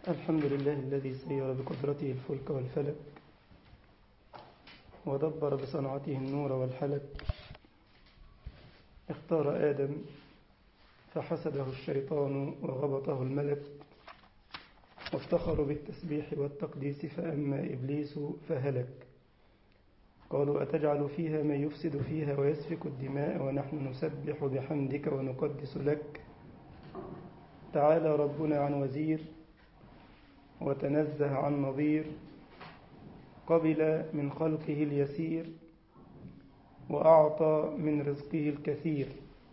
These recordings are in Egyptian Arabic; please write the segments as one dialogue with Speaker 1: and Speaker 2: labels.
Speaker 1: الحمد لله الذي سير بقدرته الفلك والفلك ودبر بصنعته النور والحلك اختار آدم فحسده الشيطان وغبطه الملك وافتخروا بالتسبيح والتقديس فأما إبليس فهلك قالوا أتجعل فيها من يفسد فيها ويسفك الدماء ونحن نسبح بحمدك ونقدس لك تعالى ربنا عن وزير وتنزه عن نظير قبل من خلقه اليسير وأعطى من رزقه الكثير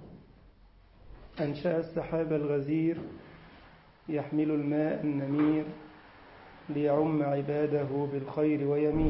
Speaker 1: أنشأ السحاب الغزير يحمل الماء النمير ليعم عباده بالخير ويمير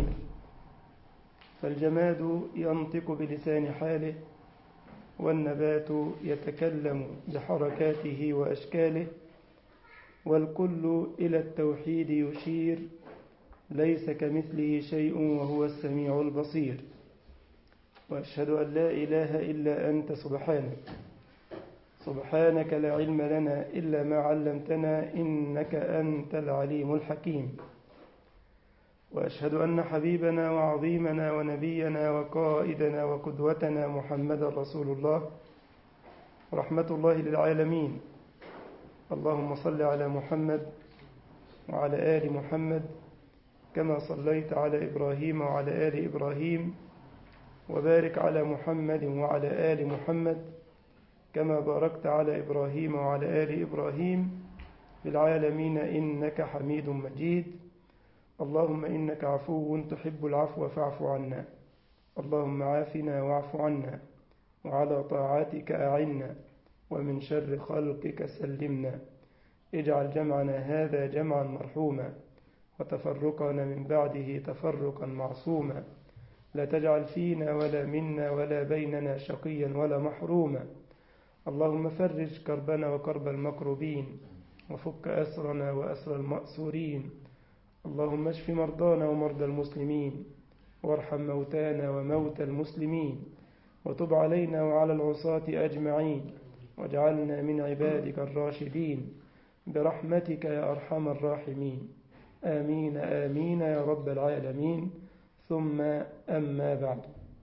Speaker 1: فالجماد ينطق بلسان حاله والنبات يتكلم بحركاته وأشكاله والكل إلى التوحيد يشير ليس كمثله شيء وهو السميع البصير وأشهد أن لا إله إلا أنت سبحانك سبحانك لا علم لنا إلا ما علمتنا إنك أنت العليم الحكيم وأشهد أن حبيبنا وعظيمنا ونبينا وقائدنا وقدوتنا محمد رسول الله رحمة الله للعالمين اللهم صل على محمد وعلى آل محمد كما صليت على إبراهيم وعلى آل إبراهيم وبارك على محمد وعلى آل محمد كما باركت على إبراهيم وعلى آل إبراهيم في العالمين إنك حميد مجيد اللهم إنك عفو تحب العفو فاعف عنا اللهم عافنا واعف عنا وعلى طاعتك أعنا ومن شر خلقك سلمنا اجعل جمعنا هذا جمعا مرحوما وتفرقنا من بعده تفرقا معصوما لا تجعل فينا ولا منا ولا بيننا شقيا ولا محروما اللهم فرج كربنا وكرب المكروبين وفك أسرنا وأسر المأسورين اللهم اشف مرضانا ومرضى المسلمين وارحم موتانا وموتى المسلمين وتب علينا وعلى العصاة أجمعين واجعلنا من عبادك الراشدين برحمتك يا أرحم الراحمين آمين آمين يا رب العالمين ثم أما بعد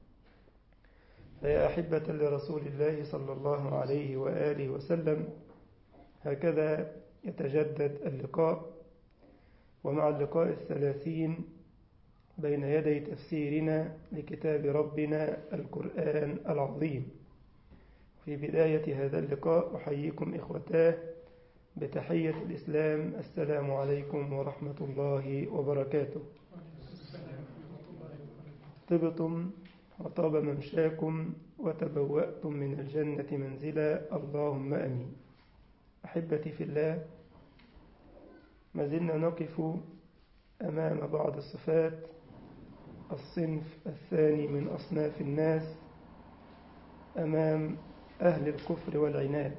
Speaker 1: فيا أحبة لرسول الله صلى الله عليه وآله وسلم هكذا يتجدد اللقاء ومع اللقاء الثلاثين بين يدي تفسيرنا لكتاب ربنا القرآن العظيم في بداية هذا اللقاء أحييكم إخوتاه بتحية الإسلام السلام عليكم ورحمة الله وبركاته طبتم وطاب ممشاكم وتبوأتم من الجنة منزلا اللهم أمين أحبتي في الله ما زلنا نقف أمام بعض الصفات الصنف الثاني من أصناف الناس أمام أهل الكفر والعناد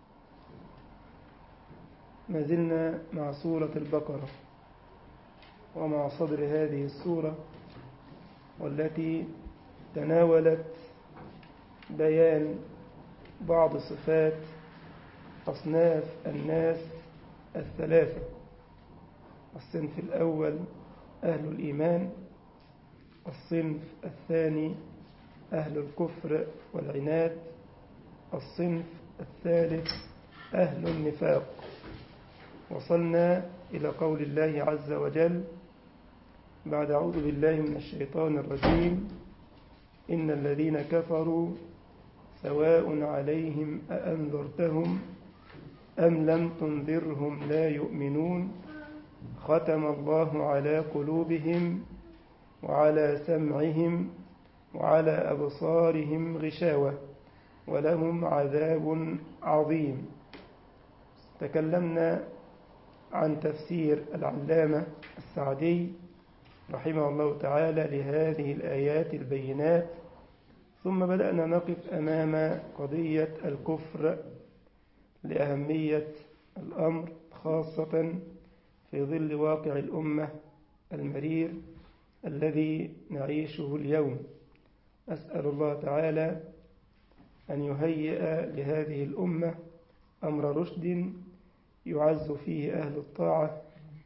Speaker 1: ما زلنا مع سورة البقرة ومع صدر هذه السورة والتي تناولت بيان بعض صفات أصناف الناس الثلاثة الصنف الأول أهل الإيمان الصنف الثاني أهل الكفر والعناد الصنف الثالث أهل النفاق وصلنا إلى قول الله عز وجل بعد أعوذ بالله من الشيطان الرجيم إن الذين كفروا سواء عليهم أأنذرتهم أم لم تنذرهم لا يؤمنون ختم الله على قلوبهم وعلى سمعهم وعلى أبصارهم غشاوة ولهم عذاب عظيم تكلمنا عن تفسير العلامة السعدي رحمه الله تعالى لهذه الآيات البينات ثم بدأنا نقف أمام قضية الكفر لأهمية الأمر خاصة في ظل واقع الأمة المرير الذي نعيشه اليوم أسأل الله تعالى أن يهيئ لهذه الأمة أمر رشد يعز فيه أهل الطاعة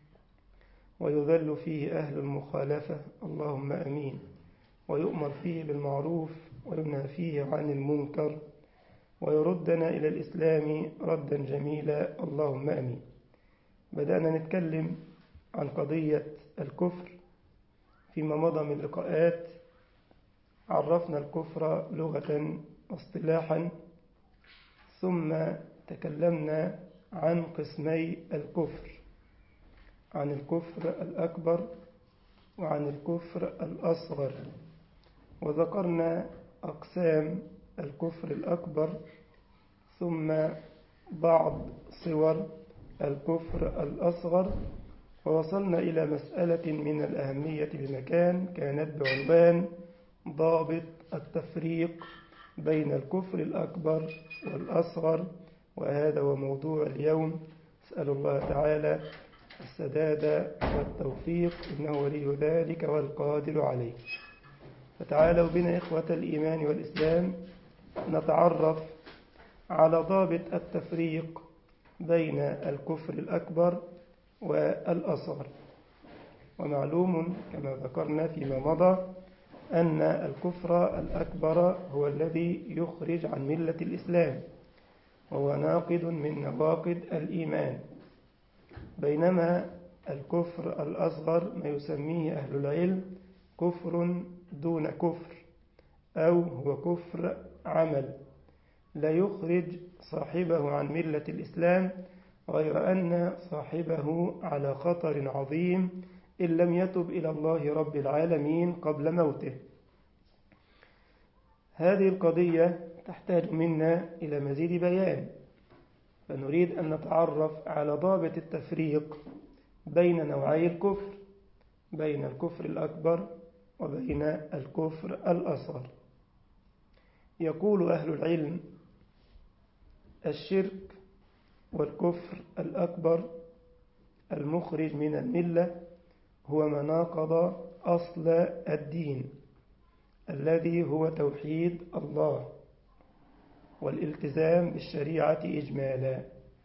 Speaker 1: ويذل فيه أهل المخالفة اللهم أمين ويؤمر فيه بالمعروف وينهى فيه عن المنكر ويردنا إلى الإسلام ردا جميلا اللهم أمين بدأنا نتكلم عن قضية الكفر فيما مضى من لقاءات عرفنا الكفر لغة واصطلاحا ثم تكلمنا عن قسمي الكفر عن الكفر الأكبر وعن الكفر الأصغر وذكرنا أقسام الكفر الأكبر ثم بعض صور الكفر الأصغر ووصلنا إلى مسألة من الأهمية بمكان كانت بعنوان ضابط التفريق بين الكفر الأكبر والأصغر وهذا هو موضوع اليوم أسأل الله تعالى السداد والتوفيق إنه ولي ذلك والقادر عليه فتعالوا بنا إخوة الإيمان والإسلام نتعرف على ضابط التفريق بين الكفر الأكبر والأصغر ومعلوم كما ذكرنا فيما مضى أن الكفر الأكبر هو الذي يخرج عن ملة الإسلام وهو ناقد من نواقد الإيمان بينما الكفر الأصغر ما يسميه أهل العلم كفر دون كفر أو هو كفر عمل لا يخرج صاحبه عن ملة الإسلام غير أن صاحبه على خطر عظيم إن لم يتب إلى الله رب العالمين قبل موته هذه القضية تحتاج منا إلى مزيد بيان فنريد أن نتعرف على ضابط التفريق بين نوعي الكفر بين الكفر الأكبر وبين الكفر الأصغر يقول أهل العلم الشرك والكفر الأكبر المخرج من الملة هو ما ناقض أصل الدين الذي هو توحيد الله والالتزام بالشريعة إجمالا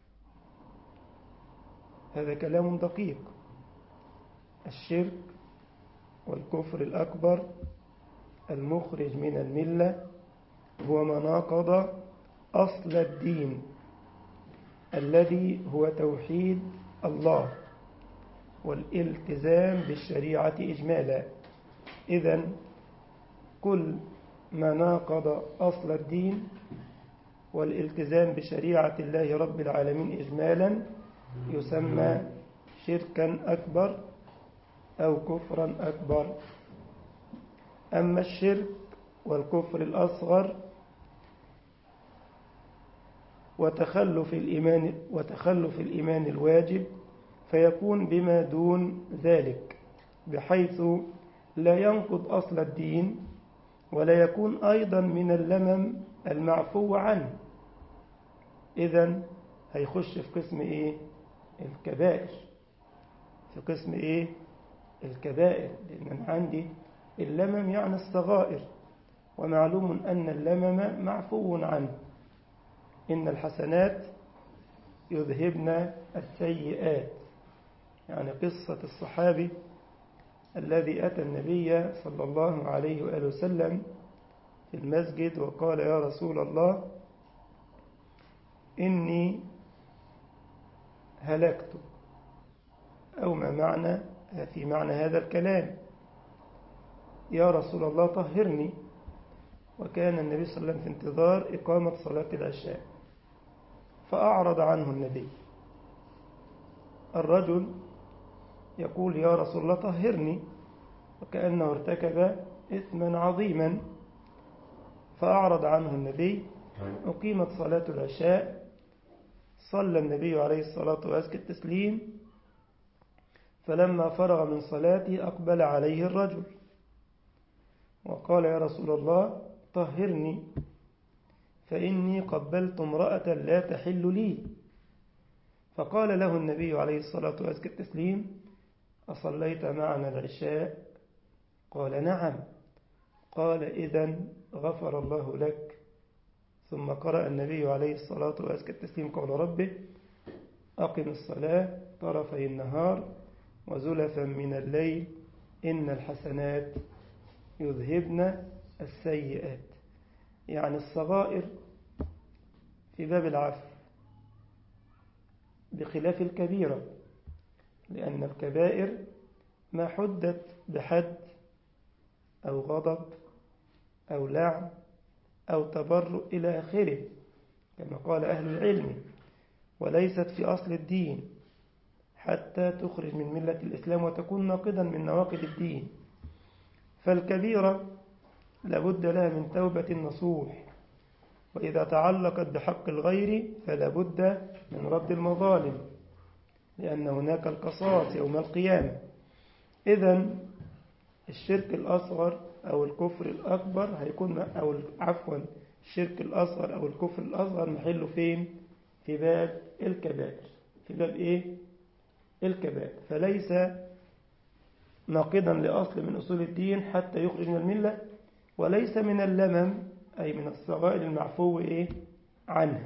Speaker 1: هذا كلام دقيق الشرك والكفر الأكبر المخرج من الملة هو ما ناقض أصل الدين الذي هو توحيد الله والالتزام بالشريعة إجمالا إذا كل ما ناقض أصل الدين والالتزام بشريعة الله رب العالمين إجمالا يسمى شركا أكبر أو كفرا أكبر أما الشرك والكفر الأصغر وتخلف الإيمان وتخلف الإيمان الواجب فيكون بما دون ذلك بحيث لا ينقض أصل الدين ولا يكون أيضا من اللمم المعفو عنه إذا هيخش في قسم إيه الكبائر في قسم إيه الكبائر لأن أنا عندي اللمم يعني الصغائر ومعلوم أن اللمم معفو عنه إن الحسنات يذهبن السيئات يعني قصة الصحابي الذي أتى النبي صلى الله عليه وآله وسلم في المسجد وقال يا رسول الله إني هلكت أو ما معنى في معنى هذا الكلام يا رسول الله طهرني وكان النبي صلى الله عليه وسلم في انتظار إقامة صلاة العشاء فأعرض عنه النبي الرجل يقول يا رسول الله طهرني وكأنه ارتكب إثما عظيما فأعرض عنه النبي أقيمت صلاة العشاء صلى النبي عليه الصلاة وأزكى التسليم فلما فرغ من صلاته أقبل عليه الرجل وقال يا رسول الله طهرني فإني قبلت امرأة لا تحل لي فقال له النبي عليه الصلاة وأزكى التسليم أصليت معنا العشاء قال نعم قال إذا غفر الله لك ثم قرأ النبي عليه الصلاة وأزكى التسليم قول ربه أقم الصلاة طرفي النهار وزلفا من الليل إن الحسنات يذهبن السيئات يعني الصغائر في باب العفو بخلاف الكبيرة لأن الكبائر ما حدت بحد أو غضب أو لعن أو تبرؤ إلى آخره كما قال أهل العلم وليست في أصل الدين حتى تخرج من ملة الإسلام وتكون ناقضا من نواقض الدين فالكبيرة لابد لها من توبة نصوح وإذا تعلقت بحق الغير فلا بد من رد المظالم لأن هناك القصاص يوم القيامة إذا الشرك الأصغر أو الكفر الأكبر هيكون أو عفوا الشرك الأصغر أو الكفر الأصغر محله فين في باب الكبائر في باب إيه الكبائر فليس ناقضا لأصل من أصول الدين حتى يخرج من الملة وليس من اللمم أي من الصغائر المعفو إيه عنها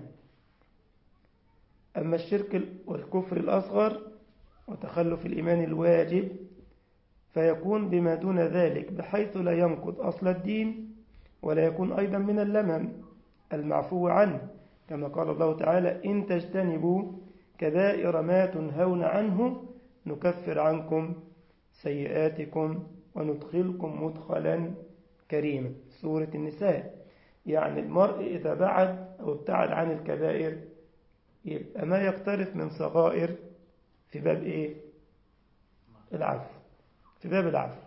Speaker 1: أما الشرك والكفر الأصغر وتخلف الإيمان الواجب فيكون بما دون ذلك بحيث لا ينقض أصل الدين ولا يكون أيضا من اللمم المعفو عنه كما قال الله تعالى إن تجتنبوا كبائر ما تنهون عنه نكفر عنكم سيئاتكم وندخلكم مدخلا كريما سورة النساء يعني المرء إذا بعد أو ابتعد عن الكبائر يبقى ما يقترف من صغائر في باب إيه العفو في باب العفو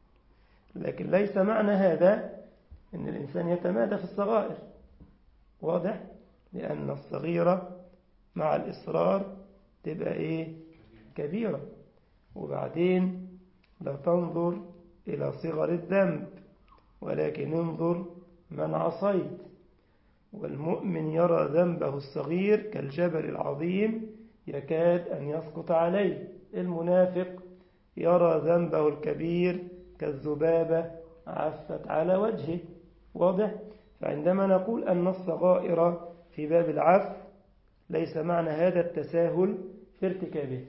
Speaker 1: لكن ليس معنى هذا أن الإنسان يتمادى في الصغائر واضح لأن الصغيرة مع الإصرار تبقى إيه كبيرة وبعدين لا تنظر إلى صغر الذنب ولكن انظر من عصيت والمؤمن يرى ذنبه الصغير كالجبل العظيم يكاد أن يسقط عليه المنافق يرى ذنبه الكبير كالذبابة عفت على وجهه واضح فعندما نقول أن الصغائر في باب العفو ليس معنى هذا التساهل في ارتكابه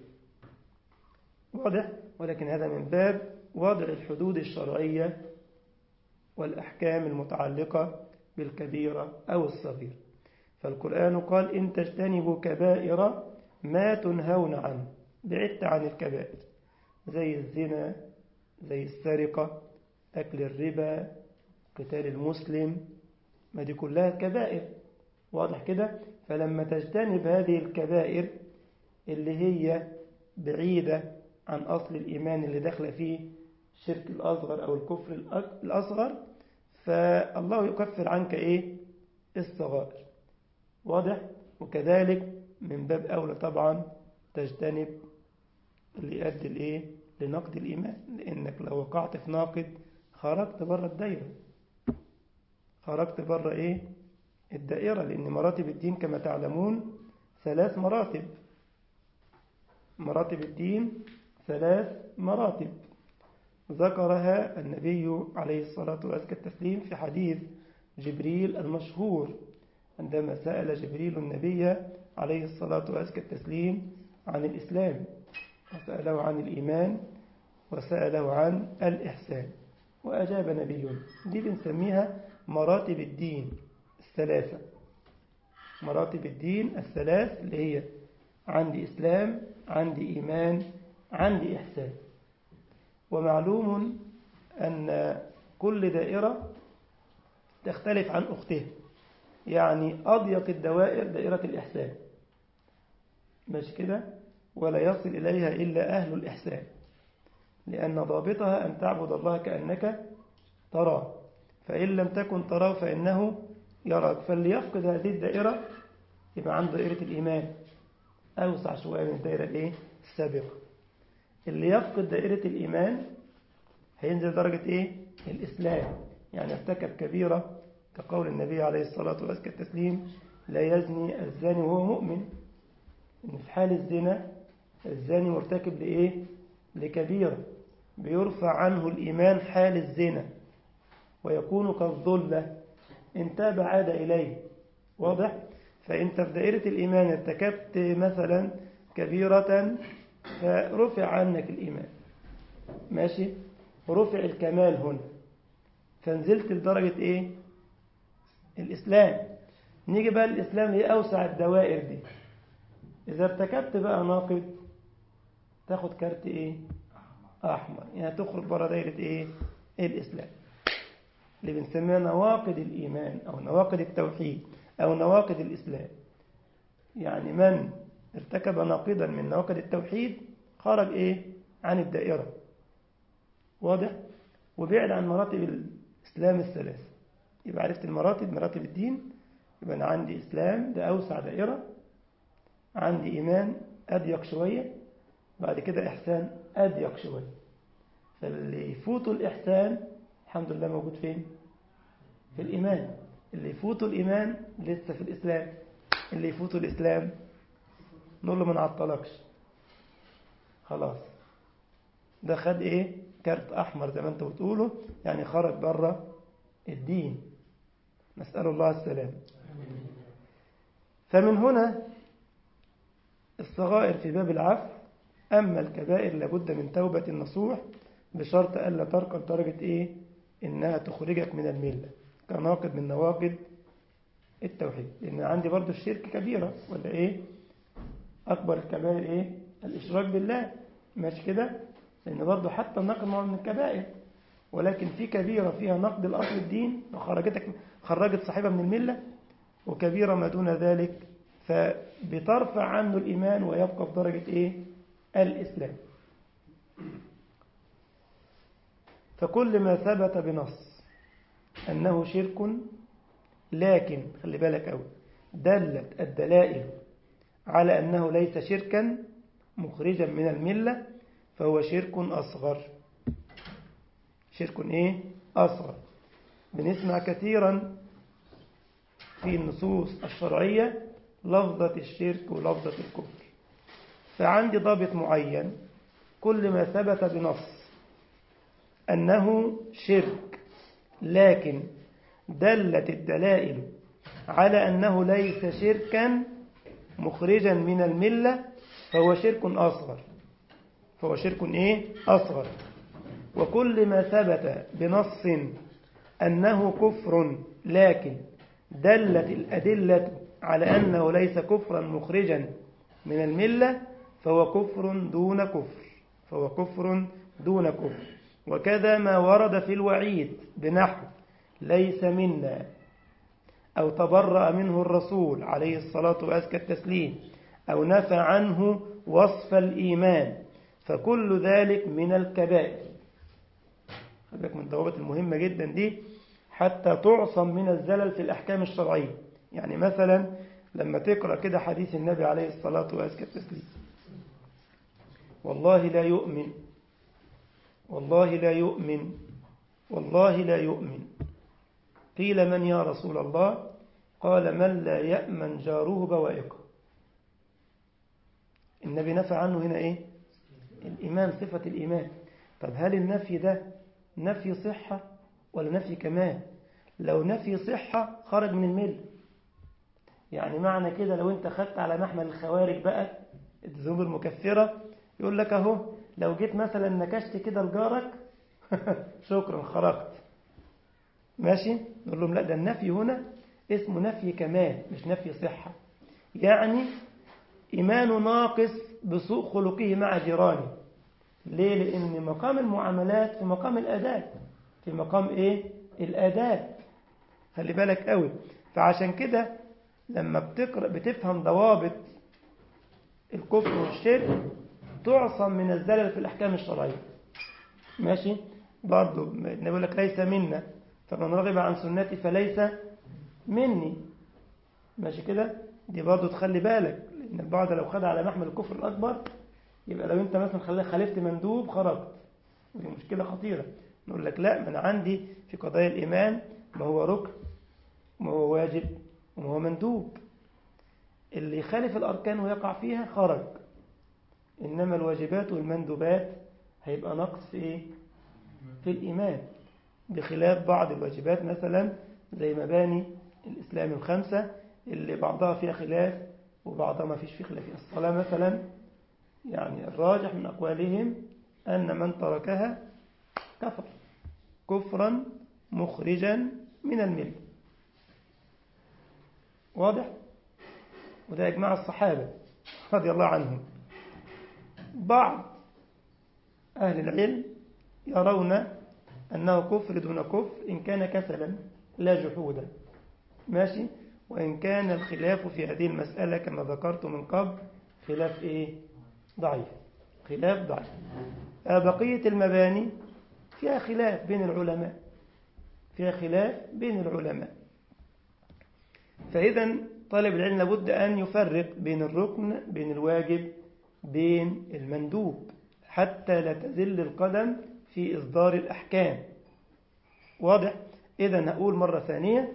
Speaker 1: واضح ولكن هذا من باب وضع الحدود الشرعية والأحكام المتعلقة بالكبيرة أو الصغير فالقرآن قال إن تجتنبوا كبائر ما تنهون عنه بعدت عن الكبائر زي الزنا زي السرقة أكل الربا قتال المسلم ما دي كلها كبائر واضح كده فلما تجتنب هذه الكبائر اللي هي بعيدة عن أصل الإيمان اللي داخله فيه الشرك الأصغر أو الكفر الأصغر فالله يكفر عنك إيه الصغائر واضح وكذلك من باب أولى طبعا تجتنب اللي يؤدي الإيه لنقد الإيمان لأنك لو وقعت في ناقد خرجت بره الدائرة خرجت بره إيه الدائرة لأن مراتب الدين كما تعلمون ثلاث مراتب مراتب الدين ثلاث مراتب ذكرها النبي عليه الصلاة وأزكى التسليم في حديث جبريل المشهور عندما سأل جبريل النبي عليه الصلاة وأزكى التسليم عن الإسلام وسأله عن الإيمان وسأله عن الإحسان وأجاب نبي دي بنسميها مراتب الدين الثلاثة مراتب الدين الثلاث اللي هي عندي إسلام عندي إيمان عندي إحسان ومعلوم أن كل دائرة تختلف عن أختها يعني أضيق الدوائر دائرة الإحسان مش كده ولا يصل إليها إلا أهل الإحسان لأن ضابطها أن تعبد الله كأنك تراه فإن لم تكن تراه فإنه يراك فاللي يفقد هذه الدائرة يبقى عنده دائرة الإيمان أوسع شوية من الدائرة الإيه؟ السابقة اللي يفقد دائرة الإيمان هينزل درجة إيه؟ الإسلام يعني ارتكب كبيرة كقول النبي عليه الصلاة والسلام التسليم لا يزني الزاني وهو مؤمن إن في حال الزنا الزاني مرتكب لإيه؟ لكبيرة بيرفع عنه الإيمان حال الزنا ويكون كالظلة إن تاب عاد إليه واضح؟ فأنت في دائرة الإيمان ارتكبت مثلا كبيرة فرفع عنك الإيمان ماشي رفع الكمال هنا فنزلت لدرجة إيه الإسلام نيجي بقى الإسلام هي أوسع الدوائر دي إذا ارتكبت بقى ناقض تاخد كارت إيه أحمر يعني تخرج بره دايرة إيه الإسلام اللي بنسميها نواقض الإيمان أو نواقض التوحيد أو نواقض الإسلام يعني من ارتكب ناقضا من نواقض التوحيد خرج إيه عن الدائرة واضح وبعد عن مراتب الإسلام الثلاثة يبقى عرفت المراتب مراتب الدين يبقى أنا عندي إسلام ده أوسع دائرة عندي إيمان أضيق شوية بعد كده إحسان أضيق شوية فاللي يفوتوا الإحسان الحمد لله موجود فين في الإيمان اللي يفوتوا الإيمان لسه في الإسلام اللي يفوتوا الإسلام نقول له ما نعطلكش خلاص ده خد إيه كارت أحمر زي ما أنت بتقوله يعني خرج بره الدين نسأل الله السلام فمن هنا الصغائر في باب العفو أما الكبائر لابد من توبة نصوح بشرط ألا ترقى لدرجة إيه إنها تخرجك من الملة كناقض من نواقض التوحيد لأن عندي برضو الشرك كبيرة ولا إيه أكبر الكبائر إيه الإشراك بالله ماشي كده لأن برضو حتى النقد من الكبائر ولكن في كبيرة فيها نقد الأصل الدين وخرجتك خرجت صاحبها من الملة وكبيرة ما دون ذلك فبترفع عنه الإيمان ويبقى في درجة إيه الإسلام فكل ما ثبت بنص أنه شرك لكن خلي بالك أوي دلت الدلائل على أنه ليس شركا مخرجا من الملة فهو شرك أصغر شرك إيه؟ أصغر بنسمع كثيرا في النصوص الشرعية لفظة الشرك ولفظة الكفر فعندي ضابط معين كل ما ثبت بنص أنه شرك لكن دلت الدلائل على أنه ليس شركا مخرجا من الملة فهو شرك أصغر فهو شرك إيه؟ أصغر وكل ما ثبت بنص أنه كفر لكن دلت الأدلة على أنه ليس كفرا مخرجا من الملة فهو كفر دون كفر فهو كفر دون كفر وكذا ما ورد في الوعيد بنحو ليس منا أو تبرأ منه الرسول عليه الصلاة وأزكى التسليم أو نفى عنه وصف الإيمان فكل ذلك من الكبائر خليك من الضوابط المهمة جدا دي حتى تعصم من الزلل في الأحكام الشرعية يعني مثلا لما تقرأ كده حديث النبي عليه الصلاة وأزكى التسليم والله لا يؤمن والله لا يؤمن والله لا يؤمن قيل من يا رسول الله قال من لا يأمن جاره بوائقه النبي نفى عنه هنا إيه الإيمان صفة الإيمان طب هل النفي ده نفي صحة ولا نفي كمال لو نفي صحة خرج من المل يعني معنى كده لو انت خدت على محمل الخوارج بقى الذنوب المكفرة يقول لك اهو لو جيت مثلا نكشت كده لجارك شكرا خرجت ماشي نقول لهم لا ده النفي هنا اسمه نفي كمال مش نفي صحة يعني إيمانه ناقص بسوء خلقه مع جيرانه ليه لأن مقام المعاملات في مقام الأداء في مقام إيه الأداء خلي بالك قوي فعشان كده لما بتقرأ بتفهم ضوابط الكفر والشرك تعصم من الزلل في الأحكام الشرعية ماشي برضو النبي يقول لك ليس منا فمن رغب عن سنتي فليس مني ماشي كده دي برضو تخلي بالك لأن البعض لو خد على محمل الكفر الأكبر يبقى لو أنت مثلا خالفت مندوب خرجت ودي مشكلة خطيرة نقول لك لا من عندي في قضايا الإيمان ما هو ركن وما هو واجب وما هو مندوب اللي يخالف الأركان ويقع فيها خرج إنما الواجبات والمندوبات هيبقى نقص في إيه؟ في الإيمان بخلاف بعض الواجبات مثلا زي مباني الإسلام الخمسة اللي بعضها فيها خلاف وبعضها ما فيش فيه خلاف الصلاة مثلا يعني الراجح من أقوالهم أن من تركها كفر كفرا مخرجا من الملة واضح وده إجماع الصحابة رضي الله عنهم بعض أهل العلم يرون أنه كفر دون كفر إن كان كسلا لا جحودا ماشي وإن كان الخلاف في هذه المسألة كما ذكرت من قبل خلاف إيه ضعيف خلاف ضعيف بقية المباني فيها خلاف بين العلماء فيها خلاف بين العلماء فإذا طالب العلم لابد أن يفرق بين الركن بين الواجب بين المندوب حتى لا تزل القدم في إصدار الأحكام واضح إذا نقول مرة ثانية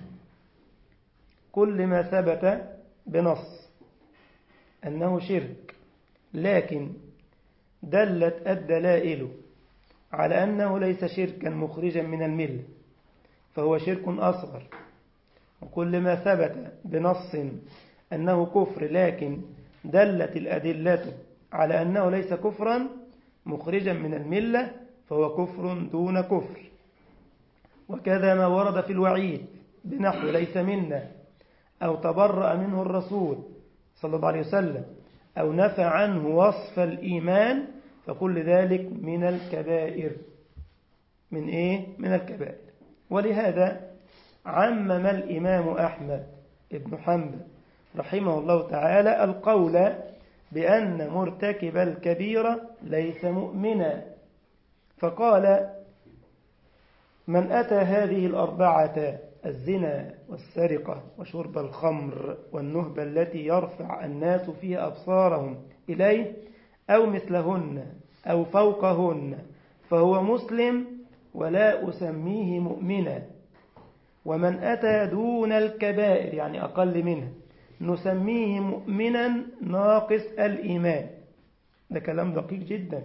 Speaker 1: كل ما ثبت بنص أنه شرك لكن دلت الدلائل على أنه ليس شركا مخرجا من الملة فهو شرك أصغر وكل ما ثبت بنص أنه كفر لكن دلت الأدلة على أنه ليس كفرا مخرجا من الملة فهو كفر دون كفر وكذا ما ورد في الوعيد بنحو ليس منا أو تبرأ منه الرسول صلى الله عليه وسلم أو نفى عنه وصف الإيمان فكل ذلك من الكبائر من إيه؟ من الكبائر ولهذا عمم الإمام أحمد بن حنبل رحمه الله تعالى القول بأن مرتكب الكبيرة ليس مؤمنا فقال من أتى هذه الأربعة الزنا والسرقة وشرب الخمر والنهبة التي يرفع الناس فيها أبصارهم إليه أو مثلهن أو فوقهن فهو مسلم ولا أسميه مؤمنا ومن أتى دون الكبائر يعني أقل منها نسميه مؤمنا ناقص الإيمان ده كلام دقيق جدا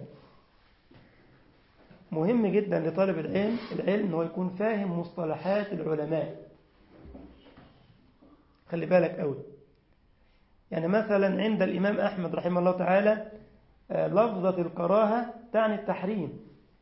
Speaker 1: مهم جدا لطالب العلم العلم أنه يكون فاهم مصطلحات العلماء خلي بالك قوي يعني مثلا عند الإمام أحمد رحمه الله تعالى لفظة الكراهة تعني التحريم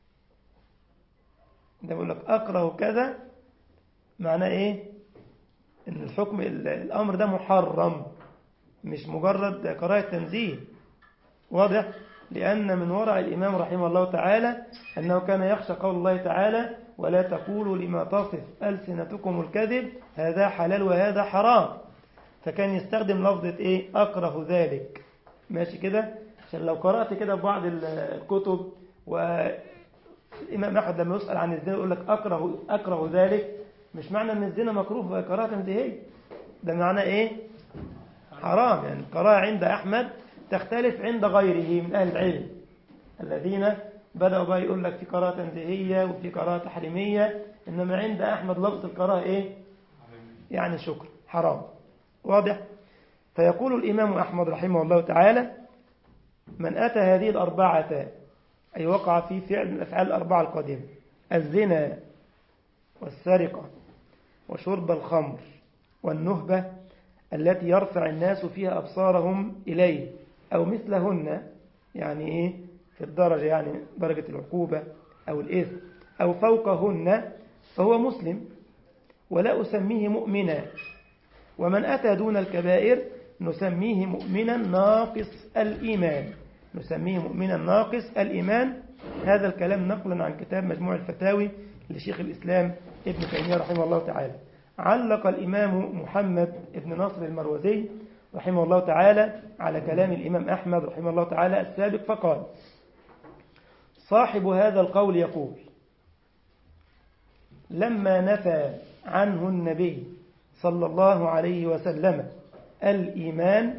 Speaker 1: ده بيقول لك أكره كذا معناه إيه إن الحكم الأمر ده محرم مش مجرد كراهة تنزيه واضح لأن من ورع الإمام رحمه الله تعالى أنه كان يخشى قول الله تعالى ولا تقولوا لما تصف ألسنتكم الكذب هذا حلال وهذا حرام فكان يستخدم لفظة إيه أكره ذلك ماشي كده عشان لو قرأت كده في بعض الكتب والإمام أحمد لما يسأل عن الزنا يقول لك أكره, أكره ذلك مش معنى أن الزنا مكروه كراهة تنزيهية ده معنى إيه حرام يعني الكراهة عند أحمد تختلف عند غيره من أهل العلم الذين بدأوا بقى يقول لك في كراهة تنزيهية وفي كراهة تحريمية إنما عند أحمد لفظ الكراهة إيه يعني شكر حرام واضح فيقول الإمام أحمد رحمه الله تعالى من أتى هذه الأربعة أي وقع في فعل من الأفعال الأربعة القادمة الزنا والسرقة وشرب الخمر والنهبة التي يرفع الناس فيها أبصارهم إليه أو مثلهن يعني إيه في الدرجة يعني درجة العقوبة أو الإثم أو فوقهن فهو مسلم ولا أسميه مؤمنا ومن أتى دون الكبائر نسميه مؤمنا ناقص الإيمان نسميه مؤمنا ناقص الإيمان هذا الكلام نقلا عن كتاب مجموع الفتاوي لشيخ الإسلام ابن تيمية رحمه الله تعالى علق الإمام محمد ابن نصر المروزي رحمه الله تعالى على كلام الإمام أحمد رحمه الله تعالى السابق فقال صاحب هذا القول يقول لما نفى عنه النبي صلى الله عليه وسلم الإيمان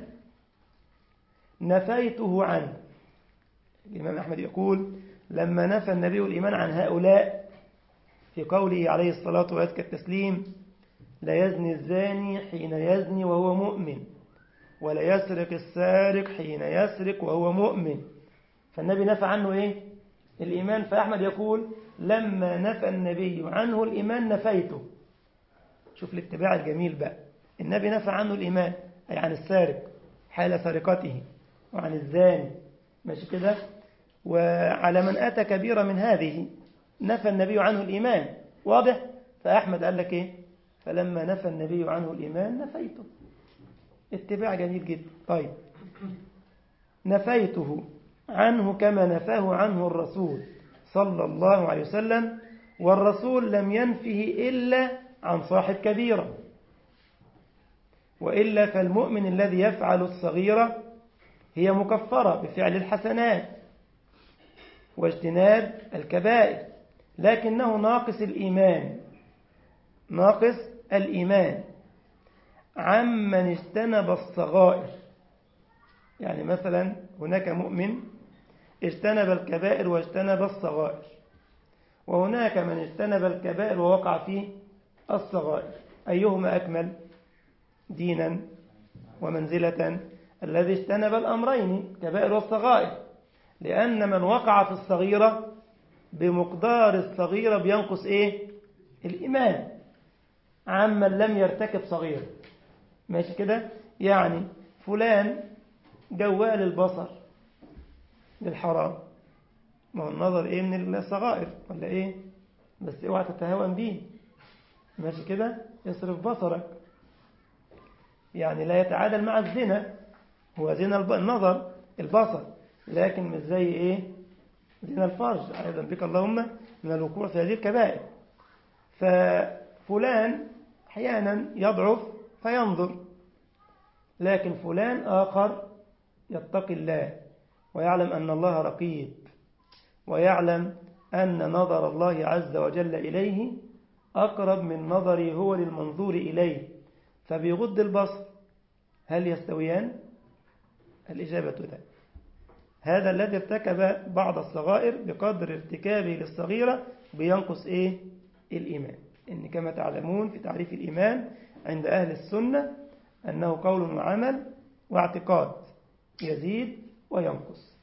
Speaker 1: نفيته عنه الإمام أحمد يقول لما نفى النبي الإيمان عن هؤلاء في قوله عليه الصلاة وأزكى التسليم لا يزني الزاني حين يزني وهو مؤمن ولا يسرق السارق حين يسرق وهو مؤمن فالنبي نفى عنه إيه الإيمان فأحمد يقول لما نفى النبي عنه الإيمان نفيته شوف الاتباع الجميل بقى النبي نفى عنه الإيمان أي عن السارق حال سرقته وعن الزاني ماشي كده وعلى من أتى كبيرة من هذه نفى النبي عنه الإيمان واضح فأحمد قال لك إيه فلما نفى النبي عنه الإيمان نفيته اتباع جميل جدا طيب نفيته عنه كما نفاه عنه الرسول صلى الله عليه وسلم والرسول لم ينفه إلا عن صاحب كبيرة وإلا فالمؤمن الذي يفعل الصغيرة هي مكفرة بفعل الحسنات واجتناب الكبائر لكنه ناقص الإيمان ناقص الإيمان عمن اجتنب الصغائر يعني مثلا هناك مؤمن اجتنب الكبائر واجتنب الصغائر وهناك من اجتنب الكبائر ووقع فيه الصغائر أيهما أكمل دينا ومنزلة الذي اجتنب الأمرين كبائر والصغائر لأن من وقع في الصغيرة بمقدار الصغيرة بينقص إيه الإيمان عمن لم يرتكب صغيرة ماشي كده يعني فلان جوال البصر للحرام ما هو النظر ايه من الصغائر ولا ايه بس اوعى تتهاون بيه ماشي كده يصرف بصرك يعني لا يتعادل مع الزنا هو زنا النظر البصر لكن مش زي ايه زنا الفرج ايضا بك اللهم من الوقوع في هذه الكبائر ففلان احيانا يضعف فينظر لكن فلان آخر يتقي الله ويعلم أن الله رقيب ويعلم أن نظر الله عز وجل إليه أقرب من نظري هو للمنظور إليه فبيغض البصر هل يستويان؟ الإجابة لا هذا الذي ارتكب بعض الصغائر بقدر ارتكابه للصغيرة بينقص إيه؟ الإيمان إن كما تعلمون في تعريف الإيمان عند أهل السنة أنه قول وعمل واعتقاد يزيد وينقص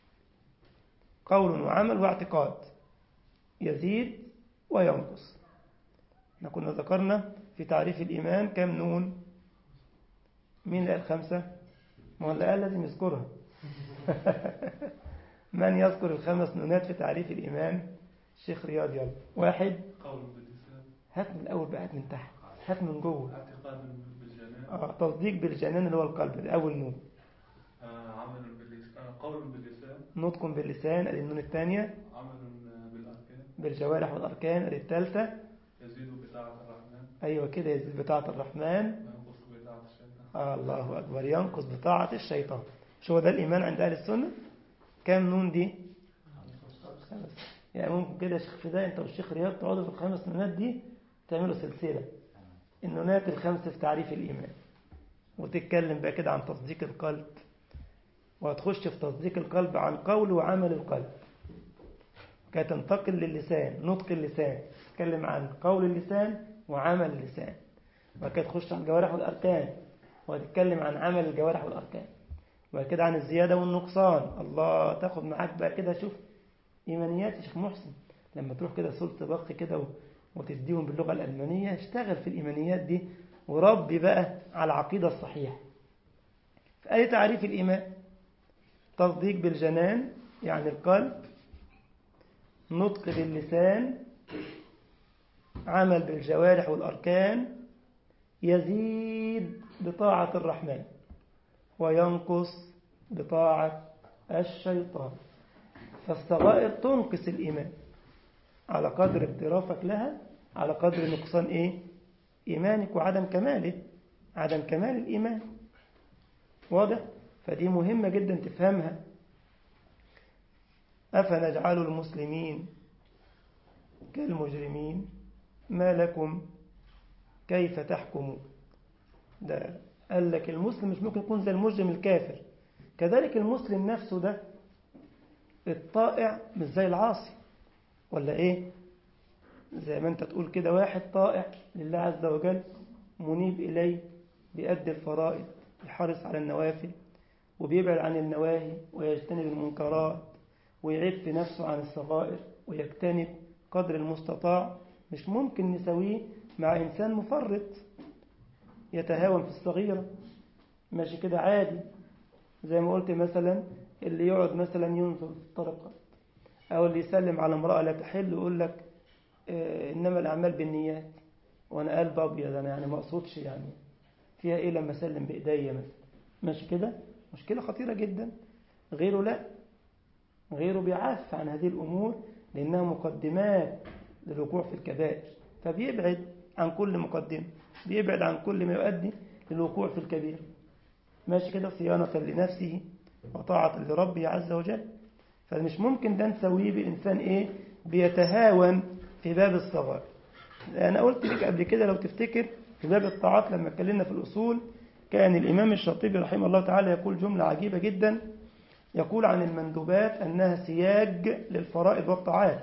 Speaker 1: قول وعمل واعتقاد يزيد وينقص احنا كنا ذكرنا في تعريف الإيمان كم نون مين قال خمسة ما هو اللي قال لازم يذكرها من يذكر الخمس نونات في تعريف الإيمان الشيخ رياض يلا واحد
Speaker 2: قول باللسان
Speaker 1: هات من الأول بقى هات من تحت هات من جوه
Speaker 2: اعتقاد بالجنان
Speaker 1: آه تصديق بالجنان اللي هو القلب ده أول نون
Speaker 2: آه، عمل باللسان آه، قول باللسان
Speaker 1: نطق باللسان ادي النون الثانية
Speaker 2: عمل بالأركان
Speaker 1: بالجوارح والأركان ادي الثالثة
Speaker 2: يزيد بطاعة الرحمن
Speaker 1: أيوة كده يزيد بطاعة الرحمن
Speaker 2: وينقص بطاعة الشيطان
Speaker 1: آه الله أكبر ينقص بطاعة الشيطان شو ده الإيمان عند أهل السنة كام نون دي خمس يعني ممكن كده يا شيخ فداء أنت والشيخ رياض تقعدوا في الخمس نونات دي تعملوا سلسلة النونات الخمس في تعريف الإيمان وتتكلم بقى كده عن تصديق القلب وهتخش في تصديق القلب عن قول وعمل القلب كي تنتقل للسان نطق اللسان تتكلم عن قول اللسان وعمل اللسان وكده تخش عن الجوارح والأركان وهتتكلم عن عمل الجوارح والأركان وكده عن الزيادة والنقصان الله تاخد معاك بقى كده شوف إيمانيات يا شيخ محسن لما تروح كده سلطة بخ كده و- وتديهم باللغة الألمانية اشتغل في الإيمانيات دي وربي بقى على العقيدة الصحيحة في أي تعريف الإيمان تصديق بالجنان يعني القلب نطق باللسان عمل بالجوارح والأركان يزيد بطاعة الرحمن وينقص بطاعة الشيطان فالصغائر تنقص الإيمان على قدر اقترافك لها على قدر نقصان إيه؟ إيمانك وعدم كماله عدم كمال الإيمان واضح؟ فدي مهمة جدا تفهمها أفنجعل المسلمين كالمجرمين ما لكم كيف تحكمون ده قال لك المسلم مش ممكن يكون زي المجرم الكافر كذلك المسلم نفسه ده الطائع مش زي العاصي ولا ايه زي ما انت تقول كده واحد طائع لله عز وجل منيب إليه بيأدي الفرائض يحرص على النوافل وبيبعد عن النواهي ويجتنب المنكرات ويعيب في نفسه عن الصغائر ويجتنب قدر المستطاع مش ممكن نسويه مع إنسان مفرط يتهاون في الصغيرة ماشي كده عادي زي ما قلت مثلا اللي يقعد مثلا ينظر في الطرقات أو اللي يسلم على امرأة لا تحل ويقول لك آه، إنما الأعمال بالنيات وأنا قلب أبيض أنا يعني ما أقصدش يعني فيها إيه لما أسلم بإيديا مثلا ماشي كده مشكلة خطيرة جدا غيره لا غيره بيعف عن هذه الأمور لأنها مقدمات للوقوع في الكبائر فبيبعد عن كل مقدمة بيبعد عن كل ما يؤدي للوقوع في الكبير ماشي كده صيانة لنفسه وطاعة لربه عز وجل فمش ممكن ده نسويه بإنسان إيه بيتهاون في باب الصغائر أنا قلت لك قبل كده لو تفتكر في باب الطاعات لما اتكلمنا في الأصول كان الإمام الشاطبي رحمه الله تعالى يقول جملة عجيبة جدا يقول عن المندوبات أنها سياج للفرائض والطاعات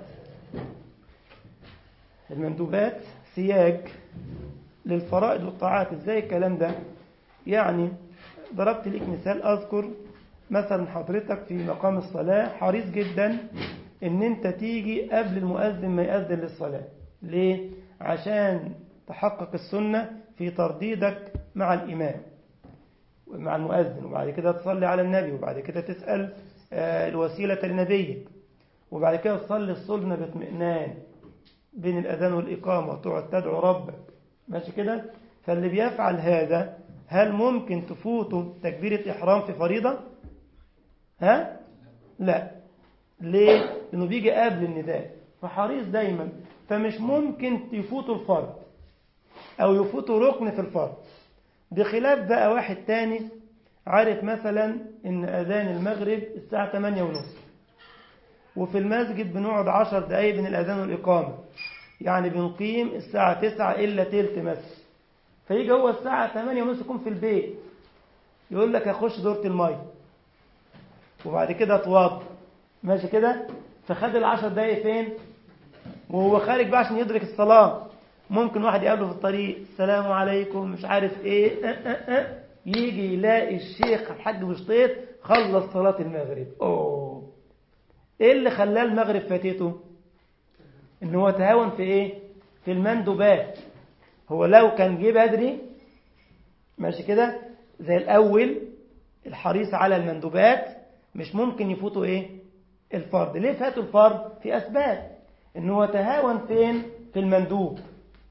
Speaker 1: المندوبات سياج للفرائض والطاعات ازاي الكلام ده يعني ضربت لك مثال أذكر مثلا حضرتك في مقام الصلاة حريص جدا ان انت تيجي قبل المؤذن ما يأذن للصلاة ليه؟ عشان تحقق السنة في ترديدك مع الإمام مع المؤذن وبعد كده تصلي على النبي وبعد كده تسأل آه، الوسيلة لنبيك وبعد كده تصلي الصلنا باطمئنان بين الأذان والإقامة وتقعد تدعو ربك ماشي كده فاللي بيفعل هذا هل ممكن تفوته تكبيرة إحرام في فريضة ها لا ليه لأنه بيجي قبل النداء فحريص دايما فمش ممكن يفوته الفرض أو يفوته ركن في الفرض بخلاف بقى واحد تاني عارف مثلا ان اذان المغرب الساعة 8 ونص وفي المسجد بنقعد 10 دقايق بين الاذان والاقامة يعني بنقيم الساعة 9 الا تلت مثلا فيجي هو الساعة 8 ونص يكون في البيت يقول لك اخش دورة المية وبعد كده اتوضى ماشي كده فخد العشر دقايق فين وهو خارج بقى عشان يدرك الصلاة ممكن واحد يقابله في الطريق السلام عليكم مش عارف ايه أه أه أه. يجي يلاقي الشيخ الحاج بشطيط خلص صلاة المغرب اوه ايه اللي خلاه المغرب فاتته ان هو تهاون في ايه في المندوبات هو لو كان جه بدري ماشي كده زي الاول الحريص على المندوبات مش ممكن يفوتوا ايه الفرض ليه فاتوا الفرض في اسباب ان هو تهاون فين في المندوب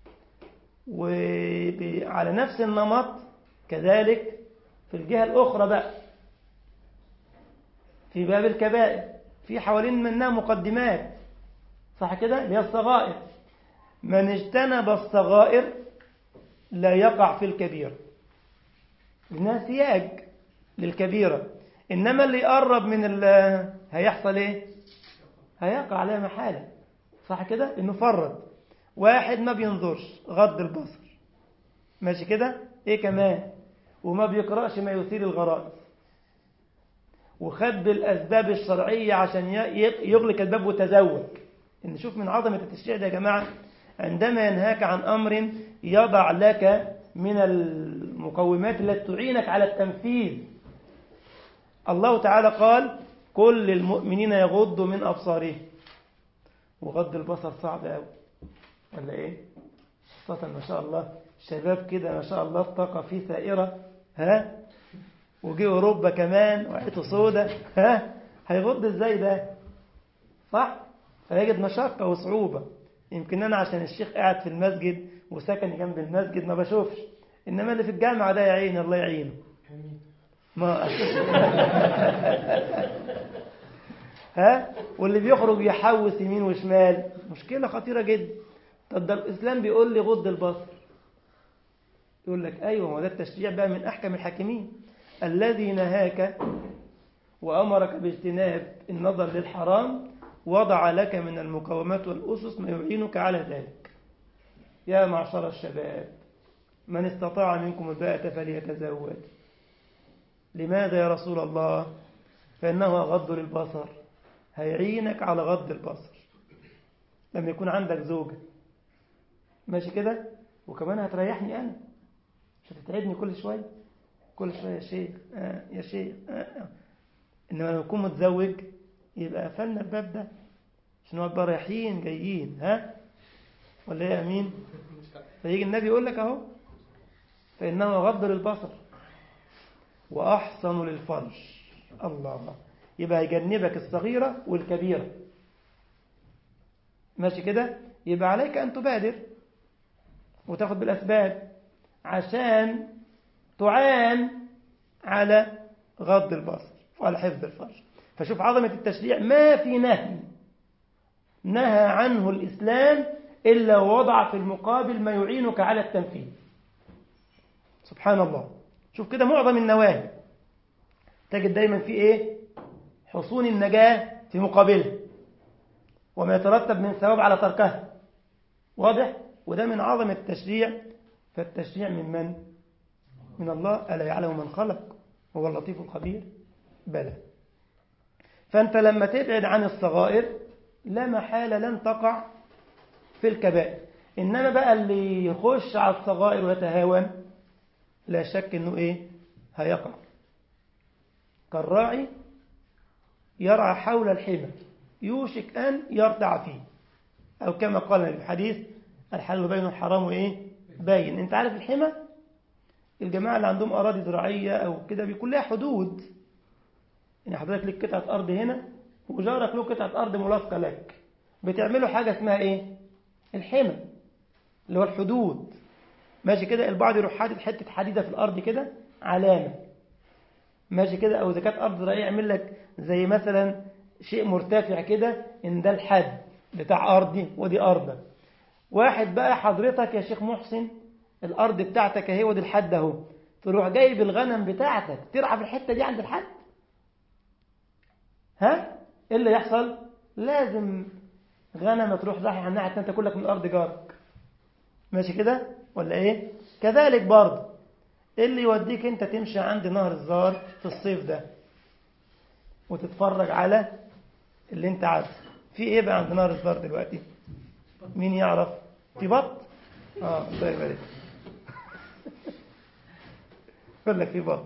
Speaker 1: وعلى نفس النمط كذلك في الجهة الأخرى بقى في باب الكبائر في حوالين منها مقدمات صح كده اللي هي الصغائر من اجتنب الصغائر لا يقع في الكبيرة لأنها سياج للكبيرة إنما اللي يقرب من ال هيحصل إيه هيقع عليها محالة صح كده إنه فرد واحد ما بينظرش غض البصر ماشي كده ايه كمان وما بيقرأش ما يثير الغرائز وخد بالأسباب الشرعية عشان يغلق الباب وتزوج إن شوف من عظمة التشريع ده يا جماعة عندما ينهاك عن أمر يضع لك من المقومات التي تعينك على التنفيذ الله تعالى قال كل المؤمنين يغضوا من أبصارهم وغض البصر صعب قوي ولا ايه خاصة ما شاء الله شباب كده ما شاء الله الطاقة فيه ثائرة ها وجي أوروبا كمان وعيته سودة ها هيغض ازاي ده صح فيجد مشقة وصعوبة يمكن أنا عشان الشيخ قاعد في المسجد وسكن جنب المسجد ما بشوفش إنما اللي في الجامعة ده يا عيني الله يعينه ما ها واللي بيخرج يحوس يمين وشمال مشكلة خطيرة جدا طب ده الإسلام بيقول لي غض البصر يقول لك أيوة ما ده التشريع بقى من أحكم الحاكمين الذي نهاك وأمرك باجتناب النظر للحرام وضع لك من المقومات والأسس ما يعينك على ذلك يا معشر الشباب من استطاع منكم الباءة فليتزوج لماذا يا رسول الله فإنه غض للبصر هيعينك على غض البصر لما يكون عندك زوجة ماشي كده وكمان هتريحني أنا مش هتتعبني كل شوية كل شوية يا شيخ آه يا شيخ آه آه. إنما لما نكون متزوج يبقى قفلنا الباب ده عشان نبقى رايحين جايين ها ولا ايه يا امين فيجي النبي يقول لك اهو فانه غض للبصر واحسن للفرج الله يبقى هيجنبك الصغيرة والكبيرة ماشي كده يبقى عليك أن تبادر وتاخد بالأسباب عشان تعان على غض البصر وعلى حفظ الفرج فشوف عظمة التشريع ما في نهي نهى عنه الإسلام إلا ووضع في المقابل ما يعينك على التنفيذ سبحان الله شوف كده معظم النواهي تجد دايما في إيه حصون النجاة في مقابلها وما يترتب من ثواب على تركها واضح وده من عظمة التشريع فالتشريع من من من الله ألا يعلم من خلق وهو اللطيف الخبير بلى فأنت لما تبعد عن الصغائر لا محالة لن تقع في الكبائر إنما بقى اللي يخش على الصغائر ويتهاون لا شك أنه إيه هيقع كالراعي يرعى حول الحمى يوشك أن يرتع فيه أو كما قال الحديث الحل بين الحرام وإيه باين أنت عارف الحمى الجماعة اللي عندهم أراضي زراعية أو كده بيكون لها حدود يعني حضرتك لك قطعة أرض هنا وجارك له قطعة أرض ملاصقة لك بتعملوا حاجة اسمها إيه الحمى اللي هو الحدود ماشي كده البعض يروح حاطط حتة حديدة في الأرض كده علامة ماشي كده أو إذا كانت أرض زراعية يعمل لك زي مثلا شيء مرتفع كده إن ده الحد بتاع أرضي ودي أرضك واحد بقى حضرتك يا شيخ محسن الأرض بتاعتك اهي ودي الحد أهو تروح جايب الغنم بتاعتك ترعى في الحتة دي عند الحد ها ايه اللي يحصل لازم غنمة تروح رايحة على الناحية التانية تاكل لك من أرض جارك ماشي كده ولا ايه كذلك برضه ايه اللي يوديك انت تمشي عند نهر الزار في الصيف ده وتتفرج على اللي انت عارفه في ايه بقى عند نهر الزار دلوقتي مين يعرف في بط اه الله يبارك يقول لك في بط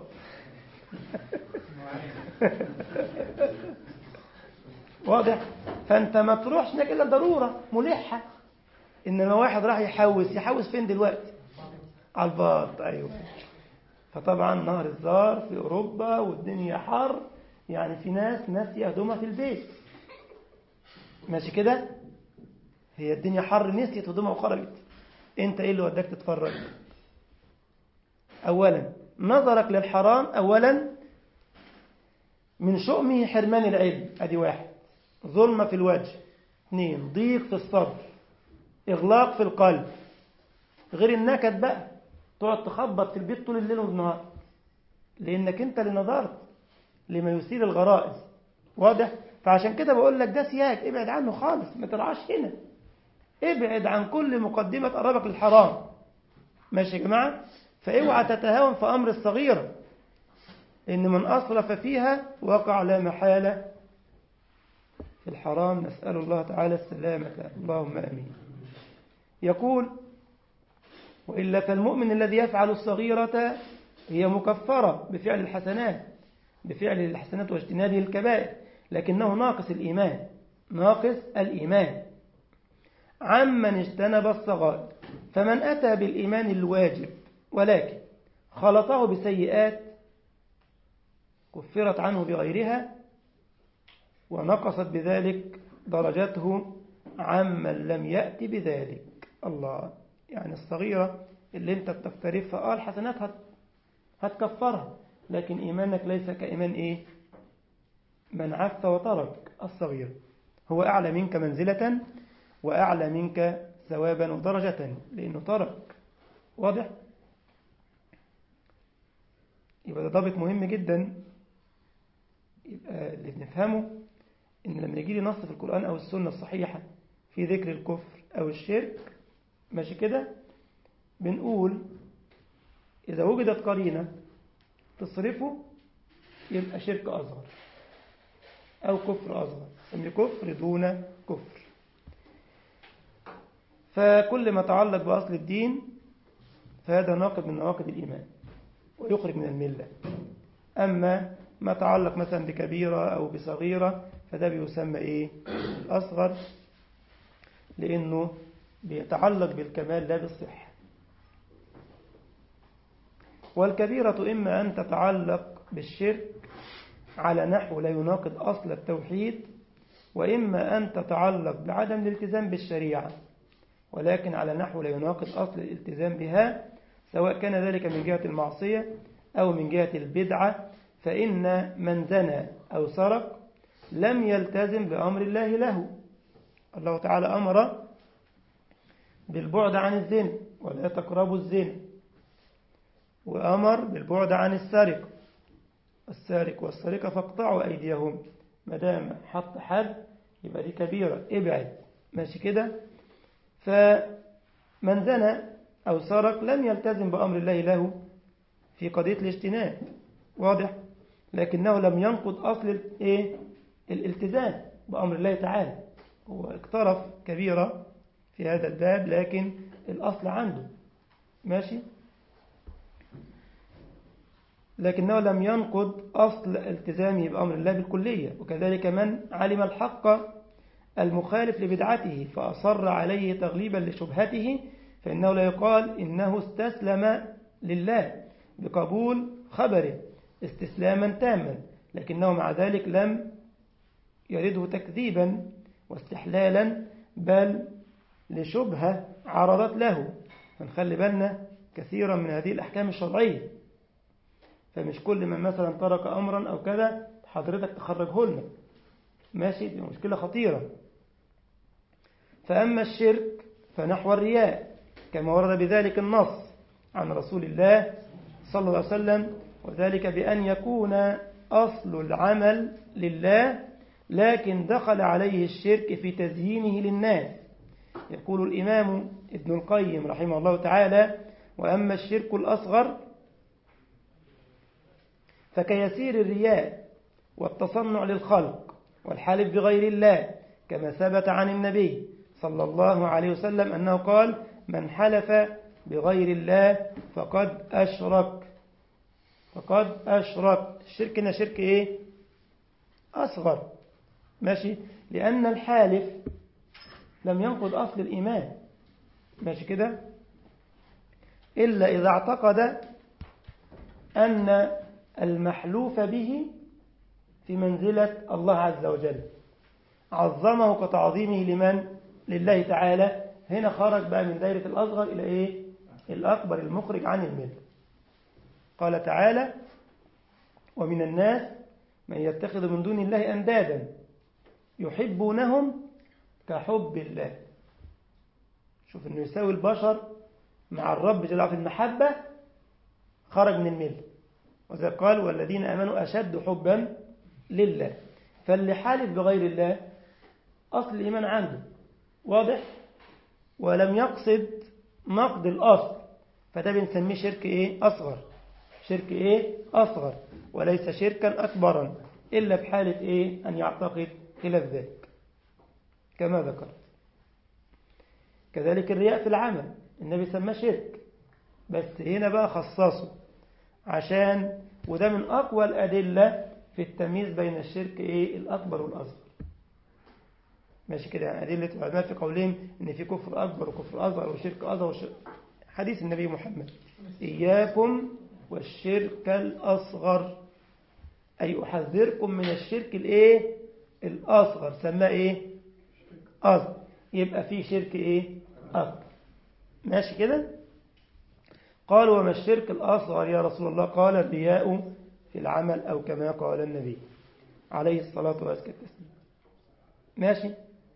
Speaker 1: واضح فانت ما تروحش هناك الا ضروره ملحه انما واحد راح يحوس يحوس فين دلوقتي على البط ايوه فطبعا نهر الزار في اوروبا والدنيا حر يعني في ناس ناسيه هدومها في البيت ماشي كده هي الدنيا حر نسيت هدومها وخرجت انت ايه اللي وداك تتفرج اولا نظرك للحرام اولا من شؤمه حرمان العلم ادي واحد ظلمة في الوجه اثنين ضيق في الصدر اغلاق في القلب غير النكد بقى تقعد تخبط في البيت طول الليل والنهار لانك انت اللي نظرت لما يثير الغرائز واضح فعشان كده بقول لك ده سياج ابعد عنه خالص ما ترعاش هنا ابعد عن كل مقدمة تقربك للحرام ماشي يا جماعة فاوعى تتهاون في أمر الصغيرة إن من أصرف فيها وقع لا محالة في الحرام نسأل الله تعالى السلامة اللهم أمين يقول وإلا فالمؤمن الذي يفعل الصغيرة هي مكفرة بفعل الحسنات بفعل الحسنات واجتنابه الكبائر لكنه ناقص الإيمان ناقص الإيمان عمن اجتنب الصغائر فمن أتى بالإيمان الواجب ولكن خلطه بسيئات كفرت عنه بغيرها ونقصت بذلك درجته عمن لم يأتي بذلك الله يعني الصغيرة اللي انت بتقترفها اه الحسنات هت هتكفرها لكن إيمانك ليس كإيمان إيه من عف وترك الصغير هو أعلى منك منزلة وأعلى منك ثوابا ودرجة لأنه ترك واضح يبقى ده ضابط مهم جدا يبقى اللي بنفهمه إن لما يجي لي نص في القرآن أو السنة الصحيحة في ذكر الكفر أو الشرك ماشي كده بنقول إذا وجدت قرينة تصرفه يبقى شرك أصغر أو كفر أصغر سمي كفر دون كفر فكل ما تعلق بأصل الدين فهذا ناقض من نواقض الإيمان ويخرج من الملة أما ما تعلق مثلا بكبيرة أو بصغيرة فده بيسمى إيه الأصغر لأنه بيتعلق بالكمال لا بالصحة والكبيرة إما أن تتعلق بالشرك على نحو لا يناقض أصل التوحيد وإما أن تتعلق بعدم الالتزام بالشريعة ولكن على نحو لا يناقض أصل الالتزام بها سواء كان ذلك من جهة المعصية أو من جهة البدعة فإن من زنى أو سرق لم يلتزم بأمر الله له الله تعالى أمر بالبعد عن الزنا ولا تقربوا الزنا وأمر بالبعد عن السرقة السارق والسرقة فاقطعوا أيديهم ما دام حط حد يبقى دي كبيرة ابعد ماشي كده فمن زنى أو سرق لم يلتزم بأمر الله له في قضية الاجتناب واضح لكنه لم ينقض أصل إيه؟ الالتزام بأمر الله تعالى هو اقترف كبيرة في هذا الباب لكن الأصل عنده ماشي لكنه لم ينقض أصل التزامه بأمر الله بالكلية وكذلك من علم الحق المخالف لبدعته فأصر عليه تغليبا لشبهته فإنه لا يقال إنه استسلم لله بقبول خبره استسلاما تاما لكنه مع ذلك لم يرده تكذيبا واستحلالا بل لشبهة عرضت له فنخلي بالنا كثيرا من هذه الأحكام الشرعية فمش كل من مثلا ترك أمرا أو كذا حضرتك تخرجه لنا ماشي دي مشكلة خطيرة فأما الشرك فنحو الرياء كما ورد بذلك النص عن رسول الله صلى الله عليه وسلم وذلك بأن يكون أصل العمل لله لكن دخل عليه الشرك في تزيينه للناس يقول الإمام ابن القيم رحمه الله تعالى وأما الشرك الأصغر فكيسير الرياء والتصنع للخلق والحلف بغير الله كما ثبت عن النبي صلى الله عليه وسلم أنه قال من حلف بغير الله فقد أشرك فقد أشرك الشرك هنا شرك إيه أصغر ماشي لأن الحالف لم ينقض أصل الإيمان ماشي كده إلا إذا اعتقد أن المحلوف به في منزلة الله عز وجل عظمه كتعظيمه لمن لله تعالى هنا خرج بقى من دائرة الأصغر إلى إيه الأكبر المخرج عن الملة قال تعالى ومن الناس من يتخذ من دون الله أندادا يحبونهم كحب الله شوف انه يساوي البشر مع الرب جل وعلا في المحبة خرج من الملة وذا قال والذين آمنوا أشد حبا لله فاللي حالف بغير الله أصل الإيمان عنده واضح ولم يقصد نقد الأصل فده بنسميه شرك إيه أصغر شرك إيه أصغر وليس شركا أكبرا إلا في حالة إيه أن يعتقد خلاف ذلك كما ذكرت كذلك الرياء في العمل النبي سماه شرك بس هنا بقى خصصه عشان وده من أقوى الأدلة في التمييز بين الشرك إيه الأكبر والأصغر ماشي كده يعني أدلة العلماء في قولهم إن في كفر أكبر وكفر أصغر وشرك أصغر وشرك حديث النبي محمد إياكم والشرك الأصغر أي أحذركم من الشرك الإيه الأصغر سماه إيه أصغر يبقى في شرك إيه أكبر ماشي كده قال وما الشرك الأصغر يا رسول الله قال الرياء في العمل أو كما قال النبي عليه الصلاة والسلام ماشي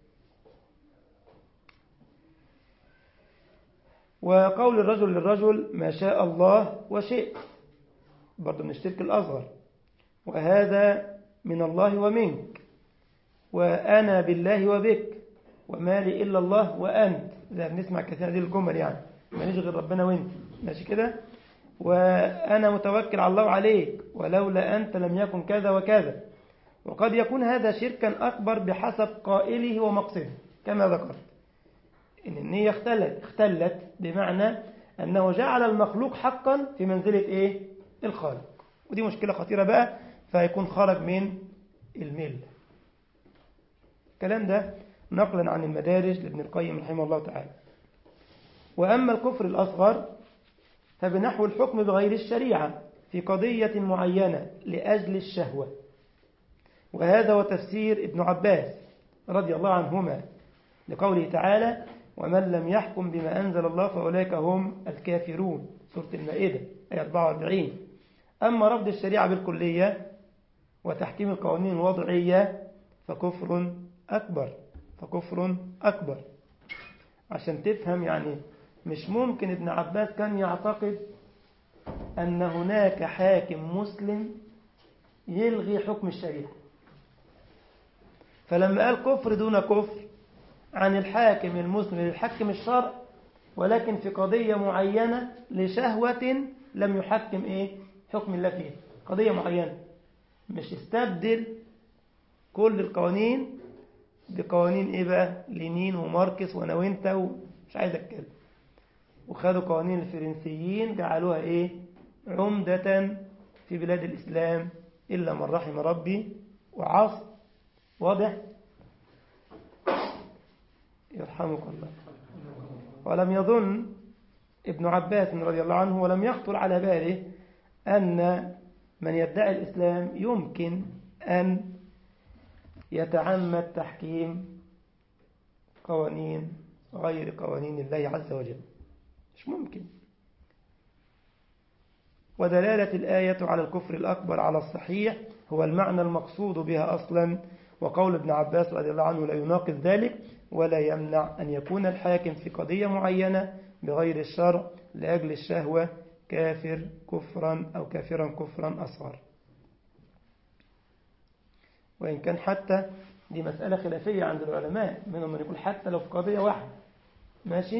Speaker 1: وقول الرجل للرجل ما شاء الله وشئت برضه من الشرك الأصغر وهذا من الله ومنك وأنا بالله وبك وما لي إلا الله وأنت زي بنسمع كثير هذه الجمل يعني ما نشغل ربنا وانت ماشي كده وأنا متوكل على الله عليك ولولا أنت لم يكن كذا وكذا وقد يكون هذا شركا أكبر بحسب قائله ومقصده كما ذكرت إن النية اختلت اختلت بمعنى أنه جعل المخلوق حقا في منزلة إيه؟ الخالق ودي مشكلة خطيرة بقى فيكون خرج من الملة الكلام ده نقلا عن المدارج لابن القيم رحمه الله تعالى وأما الكفر الأصغر فبنحو الحكم بغير الشريعة في قضية معينة لأجل الشهوة وهذا هو تفسير ابن عباس رضي الله عنهما لقوله تعالى ومن لم يحكم بما أنزل الله فأولئك هم الكافرون سورة المائدة آية 44 أما رفض الشريعة بالكلية وتحكيم القوانين الوضعية فكفر أكبر فكفر أكبر عشان تفهم يعني مش ممكن ابن عباس كان يعتقد أن هناك حاكم مسلم يلغي حكم الشريعة فلما قال كفر دون كفر عن الحاكم المسلم يحكم الشرع ولكن في قضية معينة لشهوة لم يحكم إيه حكم الله فيه قضية معينة مش استبدل كل القوانين بقوانين إيه بقى لينين وماركس وأنا وأنت ومش عايز أتكلم وخدوا قوانين الفرنسيين جعلوها إيه عمدة في بلاد الإسلام إلا من رحم ربي وعصر واضح يرحمك الله ولم يظن ابن عباس رضي الله عنه ولم يخطر على باله أن من يدعي الإسلام يمكن أن يتعمد تحكيم قوانين غير قوانين الله عز وجل مش ممكن ودلالة الآية على الكفر الأكبر على الصحيح هو المعنى المقصود بها أصلا وقول ابن عباس رضي الله عنه لا يناقض ذلك ولا يمنع أن يكون الحاكم في قضية معينة بغير الشرع لأجل الشهوة كافر كفرا أو كافرا كفرا أصغر وإن كان حتى دي مسألة خلافية عند العلماء منهم من يقول حتى لو في قضية واحدة ماشي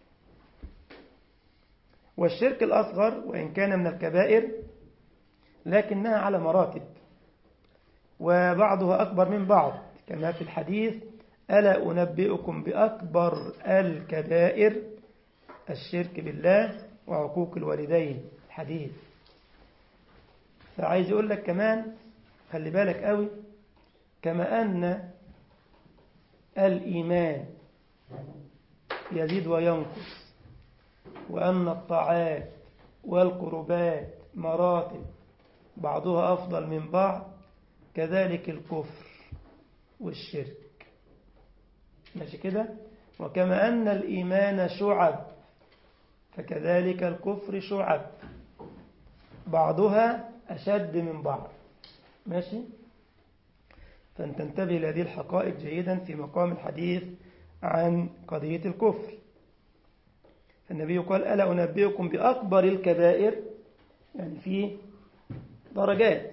Speaker 1: والشرك الأصغر وإن كان من الكبائر لكنها على مراتب وبعضها أكبر من بعض كما في الحديث ألا أنبئكم بأكبر الكبائر الشرك بالله وعقوق الوالدين الحديث فعايز يقول لك كمان خلي بالك قوي كما أن الإيمان يزيد وينقص وأن الطاعات والقربات مراتب بعضها أفضل من بعض كذلك الكفر والشرك ماشي كده وكما أن الإيمان شعب فكذلك الكفر شعب بعضها أشد من بعض ماشي فأن تنتبه لهذه الحقائق جيدا في مقام الحديث عن قضية الكفر النبي قال ألا أنبئكم بأكبر الكبائر يعني في درجات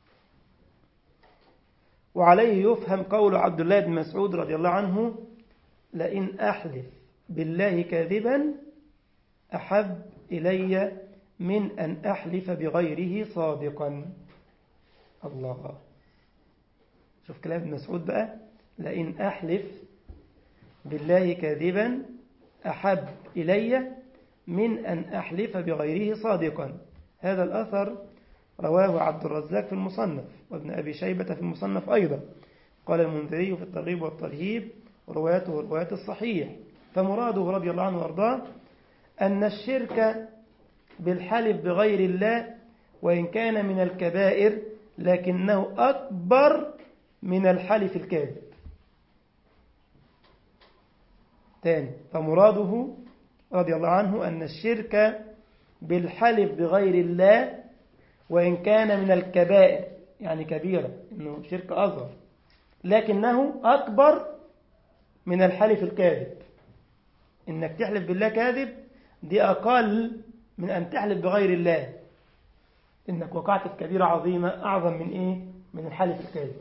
Speaker 1: وعليه يفهم قول عبد الله بن مسعود رضي الله عنه لئن أحلف بالله كاذبا أحب إلي من أن أحلف بغيره صادقا الله شوف كلام ابن مسعود بقى لئن أحلف بالله كاذبا أحب إلي من أن أحلف بغيره صادقا هذا الأثر رواه عبد الرزاق في المصنف وابن أبي شيبة في المصنف أيضا قال المنذري في الترغيب والترهيب وروايته روايات الصحيح فمراده رضي الله عنه وارضاه أن الشرك بالحلف بغير الله وإن كان من الكبائر لكنه أكبر من الحلف الكاذب تاني فمراده رضي الله عنه أن الشرك بالحلف بغير الله وإن كان من الكبائر يعني كبيرة إنه شرك أصغر لكنه أكبر من الحلف الكاذب إنك تحلف بالله كاذب دي أقل من أن تحلف بغير الله إنك وقعت في كبيرة عظيمة أعظم من إيه من الحلف الكاذب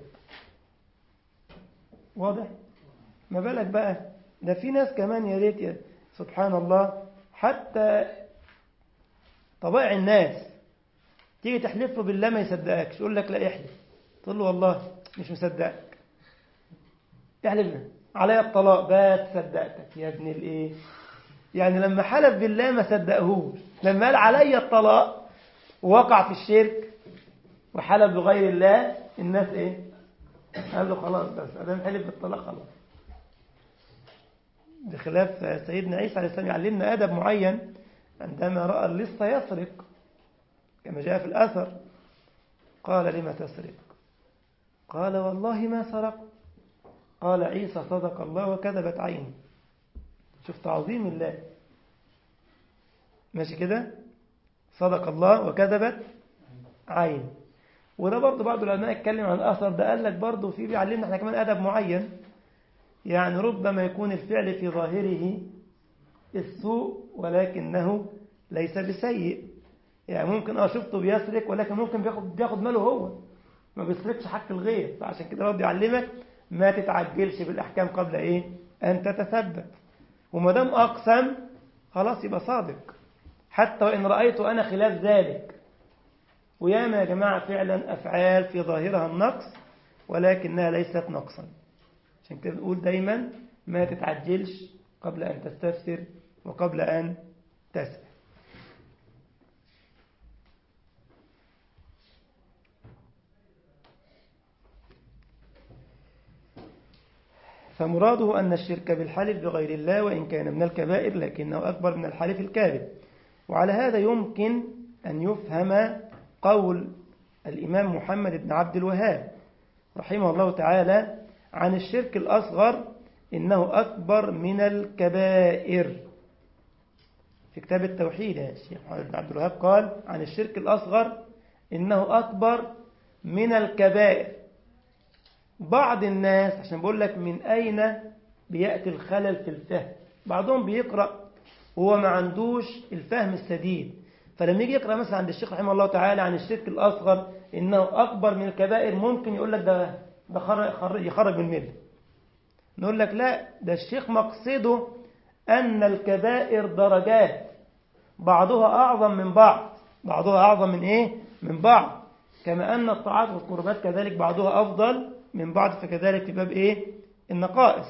Speaker 1: واضح ما بالك بقى ده في ناس كمان يا ريت يا سبحان الله حتى طبائع الناس تيجي تحلف له بالله ما يصدقكش يقول لك لا احلف تقول له والله مش مصدقك احلف عليا الطلاق بات صدقتك يا ابن الايه يعني لما حلف بالله ما صدقهوش لما قال عليا الطلاق ووقع في الشرك وحلف بغير الله الناس ايه قال له خلاص بس ادام حلف بالطلاق خلاص بخلاف سيدنا عيسى عليه السلام يعلمنا ادب معين عندما راى اللص يسرق كما جاء في الاثر قال لم تسرق قال والله ما سرق قال عيسى صدق الله وكذبت عينه شوف تعظيم الله ماشي كده صدق الله وكذبت عين وده برضه بعض العلماء اتكلم عن الأثر ده قال لك برضه في بيعلمنا احنا كمان أدب معين يعني ربما يكون الفعل في ظاهره السوء ولكنه ليس بسيء يعني ممكن اه شفته بيسرق ولكن ممكن بياخد بياخد ماله هو ما بيسرقش حق الغير فعشان كده برضه يعلمك ما تتعجلش بالأحكام قبل إيه أن تتثبت وما دام أقسم خلاص يبقى صادق حتى وإن رأيت أنا خلاف ذلك وياما يا جماعة فعلا أفعال في ظاهرها النقص ولكنها ليست نقصا عشان كده نقول دايما ما تتعجلش قبل أن تستفسر وقبل أن تسأل فمراده أن الشرك بالحلف بغير الله وإن كان من الكبائر لكنه أكبر من الحلف الكاذب وعلى هذا يمكن أن يفهم قول الإمام محمد بن عبد الوهاب رحمه الله تعالى عن الشرك الأصغر إنه أكبر من الكبائر في كتاب التوحيد يا الشيخ محمد بن عبد الوهاب قال عن الشرك الأصغر إنه أكبر من الكبائر بعض الناس عشان بقول لك من أين بيأتي الخلل في الفهم بعضهم بيقرأ وهو ما عندوش الفهم السديد فلما يجي يقرأ مثلا عند الشيخ رحمه الله تعالى عن الشرك الأصغر إنه أكبر من الكبائر ممكن يقول لك ده ده خرج يخرج من المله نقول لك لا ده الشيخ مقصده أن الكبائر درجات بعضها أعظم من بعض بعضها أعظم من إيه؟ من بعض كما أن الطاعات والقربات كذلك بعضها أفضل من بعض فكذلك في باب إيه؟ النقائص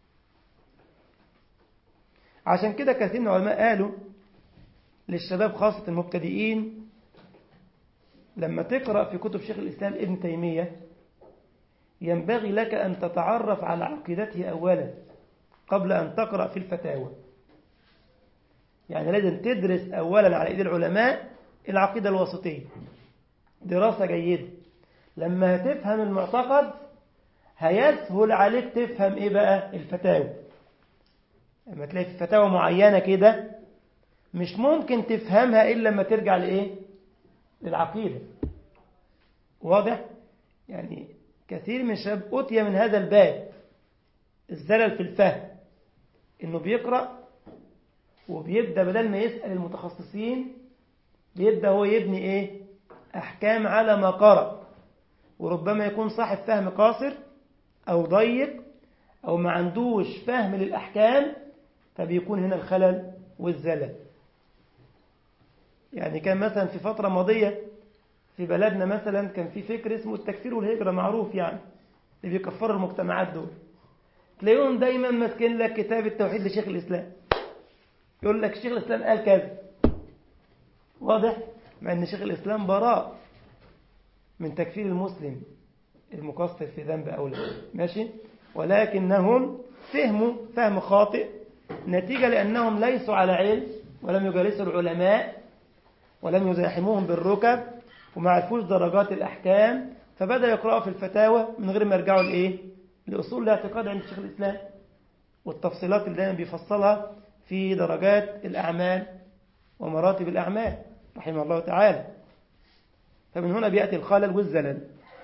Speaker 1: عشان كده كثير من العلماء قالوا للشباب خاصة المبتدئين لما تقرأ في كتب شيخ الإسلام ابن تيمية ينبغي لك أن تتعرف على عقيدته أولا قبل أن تقرأ في الفتاوى يعني لازم تدرس أولا على إيد العلماء العقيدة الوسطية دراسة جيدة لما هتفهم المعتقد هيسهل عليك تفهم إيه بقى الفتاوى لما تلاقي في فتاوى معينة كده مش ممكن تفهمها إلا لما ترجع لإيه للعقيدة واضح يعني كثير من الشباب أتي من هذا الباب الزلل في الفهم إنه بيقرأ وبيبدأ بدل ما يسأل المتخصصين بيبدأ هو يبني إيه أحكام على ما قرأ وربما يكون صاحب فهم قاصر أو ضيق أو ما عندوش فهم للأحكام فبيكون هنا الخلل والزلل يعني كان مثلا في فترة ماضية في بلدنا مثلا كان في فكر اسمه التكفير والهجرة معروف يعني اللي بيكفروا المجتمعات دول تلاقيهم دايما ماسكين لك كتاب التوحيد لشيخ الإسلام يقول لك شيخ الإسلام قال كذا واضح مع أن شيخ الإسلام براء من تكفير المسلم المقصر في ذنب أو لا ماشي ولكنهم فهموا فهم خاطئ نتيجة لأنهم ليسوا على علم ولم يجالسوا العلماء ولم يزاحموهم بالركب وما عرفوش درجات الأحكام فبدأ يقرأوا في الفتاوى من غير ما يرجعوا لإيه لأصول الاعتقاد عند شيخ الإسلام والتفصيلات اللي دايما بيفصلها في درجات الأعمال ومراتب الأعمال رحمه الله تعالى فمن هنا بيأتي الخلل والزلل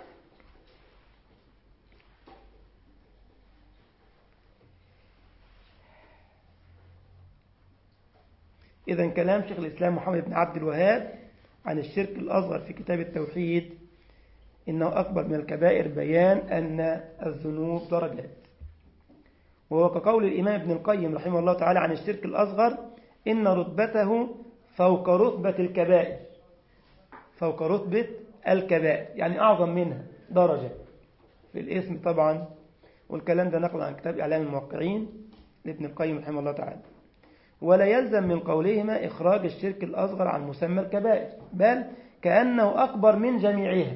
Speaker 1: إذا كلام شيخ الإسلام محمد بن عبد الوهاب عن الشرك الأصغر في كتاب التوحيد إنه أكبر من الكبائر بيان أن الذنوب درجات وهو كقول الإمام ابن القيم رحمه الله تعالى عن الشرك الأصغر إن رتبته فوق رتبة الكبائر فوق رتبة الكبائر يعني أعظم منها درجة في الاسم طبعا والكلام ده نقل عن كتاب إعلام الموقعين لابن القيم رحمه الله تعالى ولا يلزم من قولهما إخراج الشرك الأصغر عن مسمى الكبائر بل كأنه أكبر من جميعها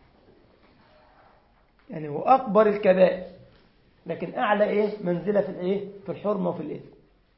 Speaker 1: يعني هو أكبر الكبائر لكن أعلى إيه منزلة في الإيه في الحرمة وفي الإثم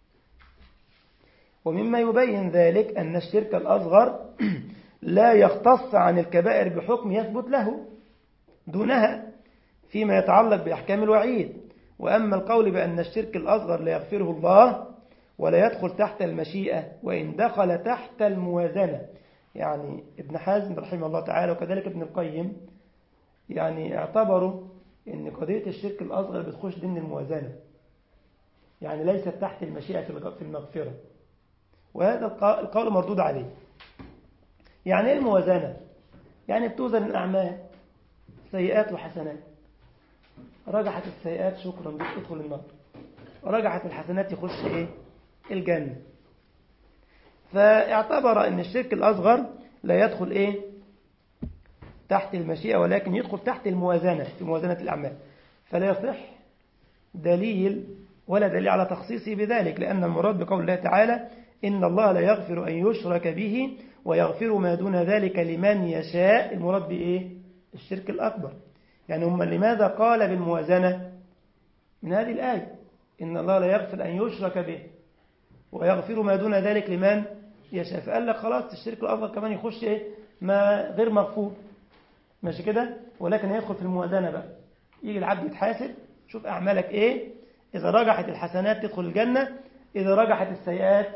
Speaker 1: ومما يبين ذلك أن الشرك الأصغر لا يختص عن الكبائر بحكم يثبت له دونها فيما يتعلق بأحكام الوعيد وأما القول بأن الشرك الأصغر لا يغفره الله ولا يدخل تحت المشيئة وإن دخل تحت الموازنة يعني ابن حزم رحمه الله تعالى وكذلك ابن القيم يعني اعتبروا أن قضية الشرك الأصغر بتخش ضمن الموازنة يعني ليست تحت المشيئة في المغفرة وهذا القول مردود عليه يعني ايه الموازنة يعني بتوزن الأعمال سيئات وحسنات رجحت السيئات شكرا بك ادخل النار رجحت الحسنات يخش ايه الجنة فاعتبر ان الشرك الأصغر لا يدخل ايه تحت المشيئة ولكن يدخل تحت الموازنة في موازنة الأعمال فلا يصح دليل ولا دليل على تخصيصه بذلك لأن المراد بقول الله تعالى إن الله لا يغفر أن يشرك به ويغفر ما دون ذلك لمن يشاء المراد بإيه الشرك الأكبر يعني هم لماذا قال بالموازنة من هذه الآية إن الله لا يغفر أن يشرك به ويغفر ما دون ذلك لمن يشاء فقال لك خلاص الشرك الأصغر كمان يخش إيه ما غير مغفور ماشي كده ولكن هيدخل في الموازنة بقى يجي العبد يتحاسب شوف أعمالك إيه إذا رجحت الحسنات تدخل الجنة إذا رجحت السيئات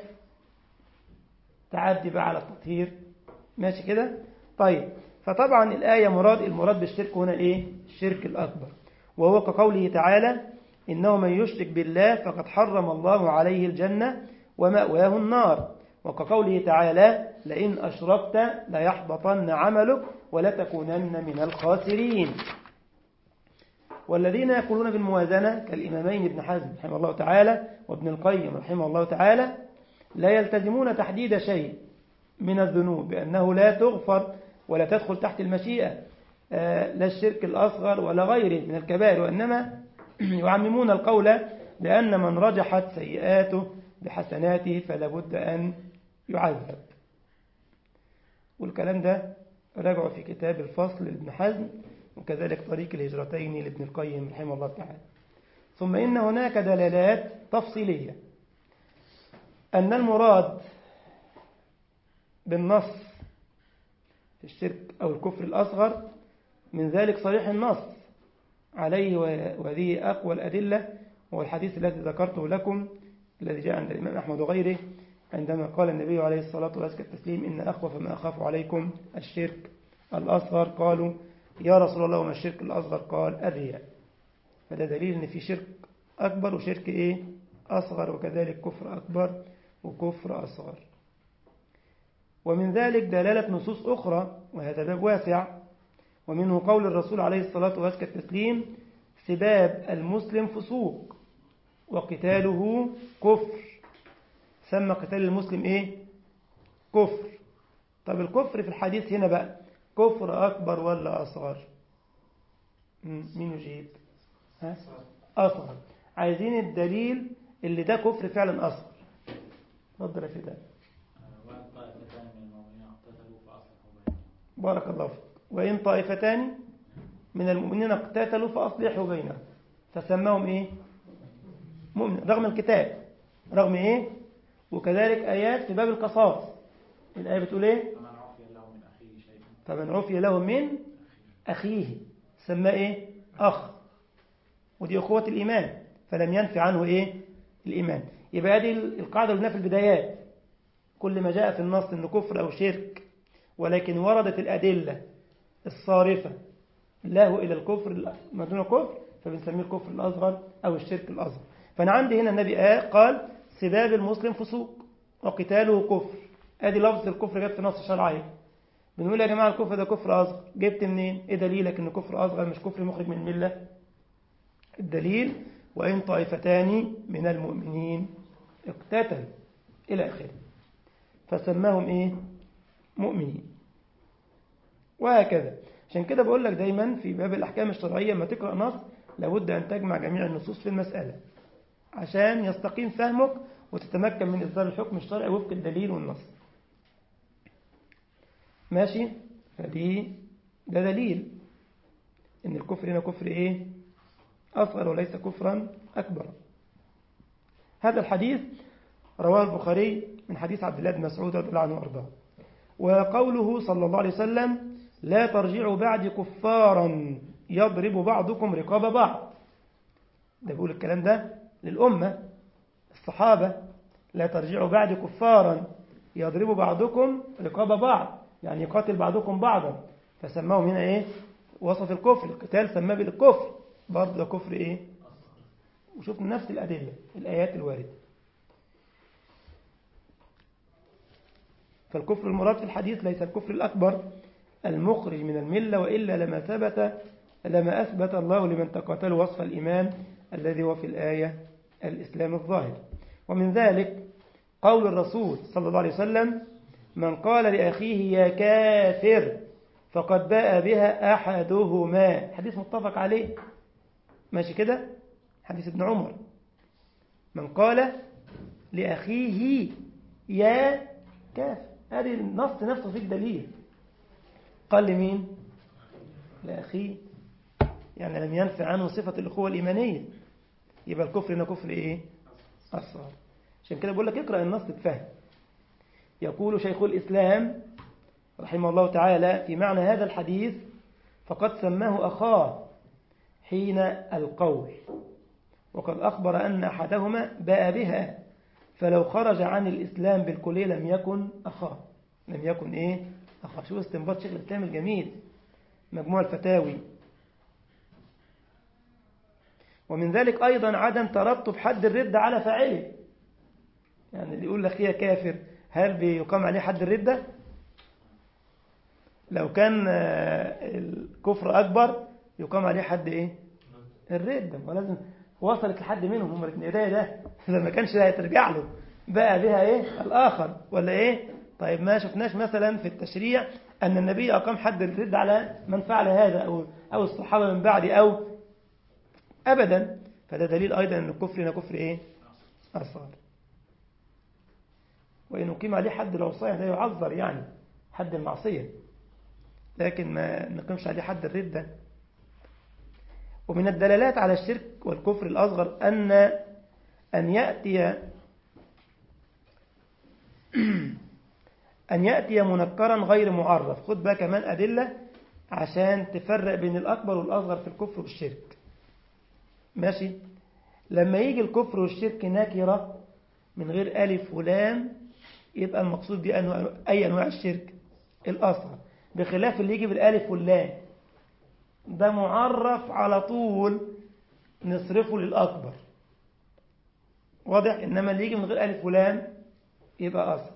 Speaker 1: تعدي بقى على التطهير ماشي كده طيب فطبعا الآية مراد المراد بالشرك هنا إيه الشرك الأكبر وهو كقوله تعالى إنه من يشرك بالله فقد حرم الله عليه الجنة ومأواه النار وكقوله تعالى لئن أشركت ليحبطن عملك ولتكونن من الخاسرين والذين يقولون بالموازنة كالإمامين ابن حزم رحمه الله تعالى وابن القيم رحمه الله تعالى لا يلتزمون تحديد شيء من الذنوب بأنه لا تغفر ولا تدخل تحت المشيئة لا الشرك الأصغر ولا غيره من الكبائر وإنما يعممون القول بأن من رجحت سيئاته بحسناته فلا بد أن يعذب والكلام ده راجعوا في كتاب الفصل لابن حزم وكذلك طريق الهجرتين لابن القيم رحمه الله تعالى ثم إن هناك دلالات تفصيلية أن المراد بالنص في الشرك أو الكفر الأصغر من ذلك صريح النص عليه وهذه أقوى الأدلة هو الحديث الذي ذكرته لكم الذي جاء عند الإمام أحمد وغيره عندما قال النبي عليه الصلاة والسلام التسليم إن أخوف ما أخاف عليكم الشرك الأصغر قالوا يا رسول الله وما الشرك الأصغر قال الرياء فده دليل أن في شرك أكبر وشرك إيه أصغر وكذلك كفر أكبر وكفر أصغر ومن ذلك دلالة نصوص أخرى وهذا باب واسع ومنه قول الرسول عليه الصلاة والسلام التسليم سباب المسلم فسوق وقتاله كفر سمى قتال المسلم إيه كفر طب الكفر في الحديث هنا بقى كفر أكبر ولا أصغر مين يجيب ها؟ أصغر عايزين الدليل اللي ده كفر فعلا أصغر اتفضل يا فداء بارك الله فيك وإن طائفتان من المؤمنين اقتتلوا فأصلحوا بينهم فسماهم إيه مؤمن رغم الكتاب رغم إيه وكذلك آيات في باب القصاص الآية بتقول إيه فمن عفي له من أخيه سماه إيه أخ ودي أخوة الإيمان فلم ينفي عنه إيه الإيمان يبقى هذه القاعدة اللي في البدايات كل ما جاء في النص إنه كفر أو شرك ولكن وردت الأدلة الصارفة له إلى الكفر ما دون كفر فبنسميه الكفر الأصغر أو الشرك الأصغر فأنا عندي هنا النبي قال سباب المسلم فسوق وقتاله كفر ادي لفظ الكفر جت في نص شرعي بنقول يا جماعة الكفر ده كفر أصغر جبت منين ايه دليلك انه كفر أصغر مش كفر مخرج من الملة الدليل وإن طائفتان من المؤمنين اقتتلوا إلى آخره فسماهم إيه مؤمنين وهكذا عشان كده بقول لك دايما في باب الأحكام الشرعية لما تقرأ نص لابد أن تجمع جميع النصوص في المسألة عشان يستقيم فهمك وتتمكن من إصدار الحكم الشرعي وفق الدليل والنص ماشي فدي ده دليل ان الكفر هنا كفر ايه اصغر وليس كفرا اكبر هذا الحديث رواه البخاري من حديث عبد الله بن مسعود رضي الله عنه وارضاه وقوله صلى الله عليه وسلم لا ترجعوا بعد كفارا يضرب بعضكم رقاب بعض ده بيقول الكلام ده للأمة الصحابة لا ترجعوا بعد كفارا يضرب بعضكم رقاب بعض يعني يقاتل بعضكم بعضا فسماهم هنا ايه وصف الكفر القتال سماه بالكفر برضه ده كفر ايه وشوفنا نفس الأدلة الآيات الواردة فالكفر المراد في الحديث ليس الكفر الأكبر المخرج من الملة وإلا لما ثبت لما أثبت الله لمن تقاتل وصف الإيمان الذي هو في الآية الإسلام الظاهر ومن ذلك قول الرسول صلى الله عليه وسلم من قال لأخيه يا كافر فقد باء بها أحدهما حديث متفق عليه ماشي كده حديث ابن عمر من قال لأخيه يا كافر هذه النص نفسه فيه دليل قال لمين لأخيه يعني لم ينفع عنه صفة الأخوة الإيمانية يبقى الكفر هنا كفر إيه أصغر عشان كده بقول لك اقرأ النص تفهم يقول شيخ الإسلام رحمه الله تعالى في معنى هذا الحديث فقد سماه أخاه حين القول وقد أخبر أن أحدهما باء بها فلو خرج عن الإسلام بالكلية لم يكن أخاه لم يكن إيه أخاه شو استنباط شيخ الإسلام الجميل مجموع الفتاوي ومن ذلك أيضا عدم ترتب حد الردة على فاعله يعني اللي يقول لك يا كافر هل بيقام عليه حد الردة لو كان الكفر أكبر يقام عليه حد إيه الردة ولازم وصلت لحد منهم هم الاثنين ده ده إذا ما كانش هيترجع له بقى بها إيه الآخر ولا إيه طيب ما شفناش مثلا في التشريع أن النبي أقام حد الرد على من فعل هذا أو أو الصحابة من بعد أو أبدا فده دليل أيضا أن الكفر هنا كفر إيه أصغر وإن أقيم عليه حد العصاية ده يعذر يعني حد المعصية لكن ما نقيمش عليه حد الردة ومن الدلالات على الشرك والكفر الأصغر أن أن يأتي أن يأتي منكرا غير معرف خد بقى كمان أدلة عشان تفرق بين الأكبر والأصغر في الكفر والشرك ماشي لما يجي الكفر والشرك نكرة من غير ألف ولام يبقى المقصود دي أنواع أي أنواع الشرك الأصغر بخلاف اللي يجي بالألف واللام ده معرف على طول نصرفه للأكبر واضح إنما اللي يجي من غير ألف ولام يبقى أصغر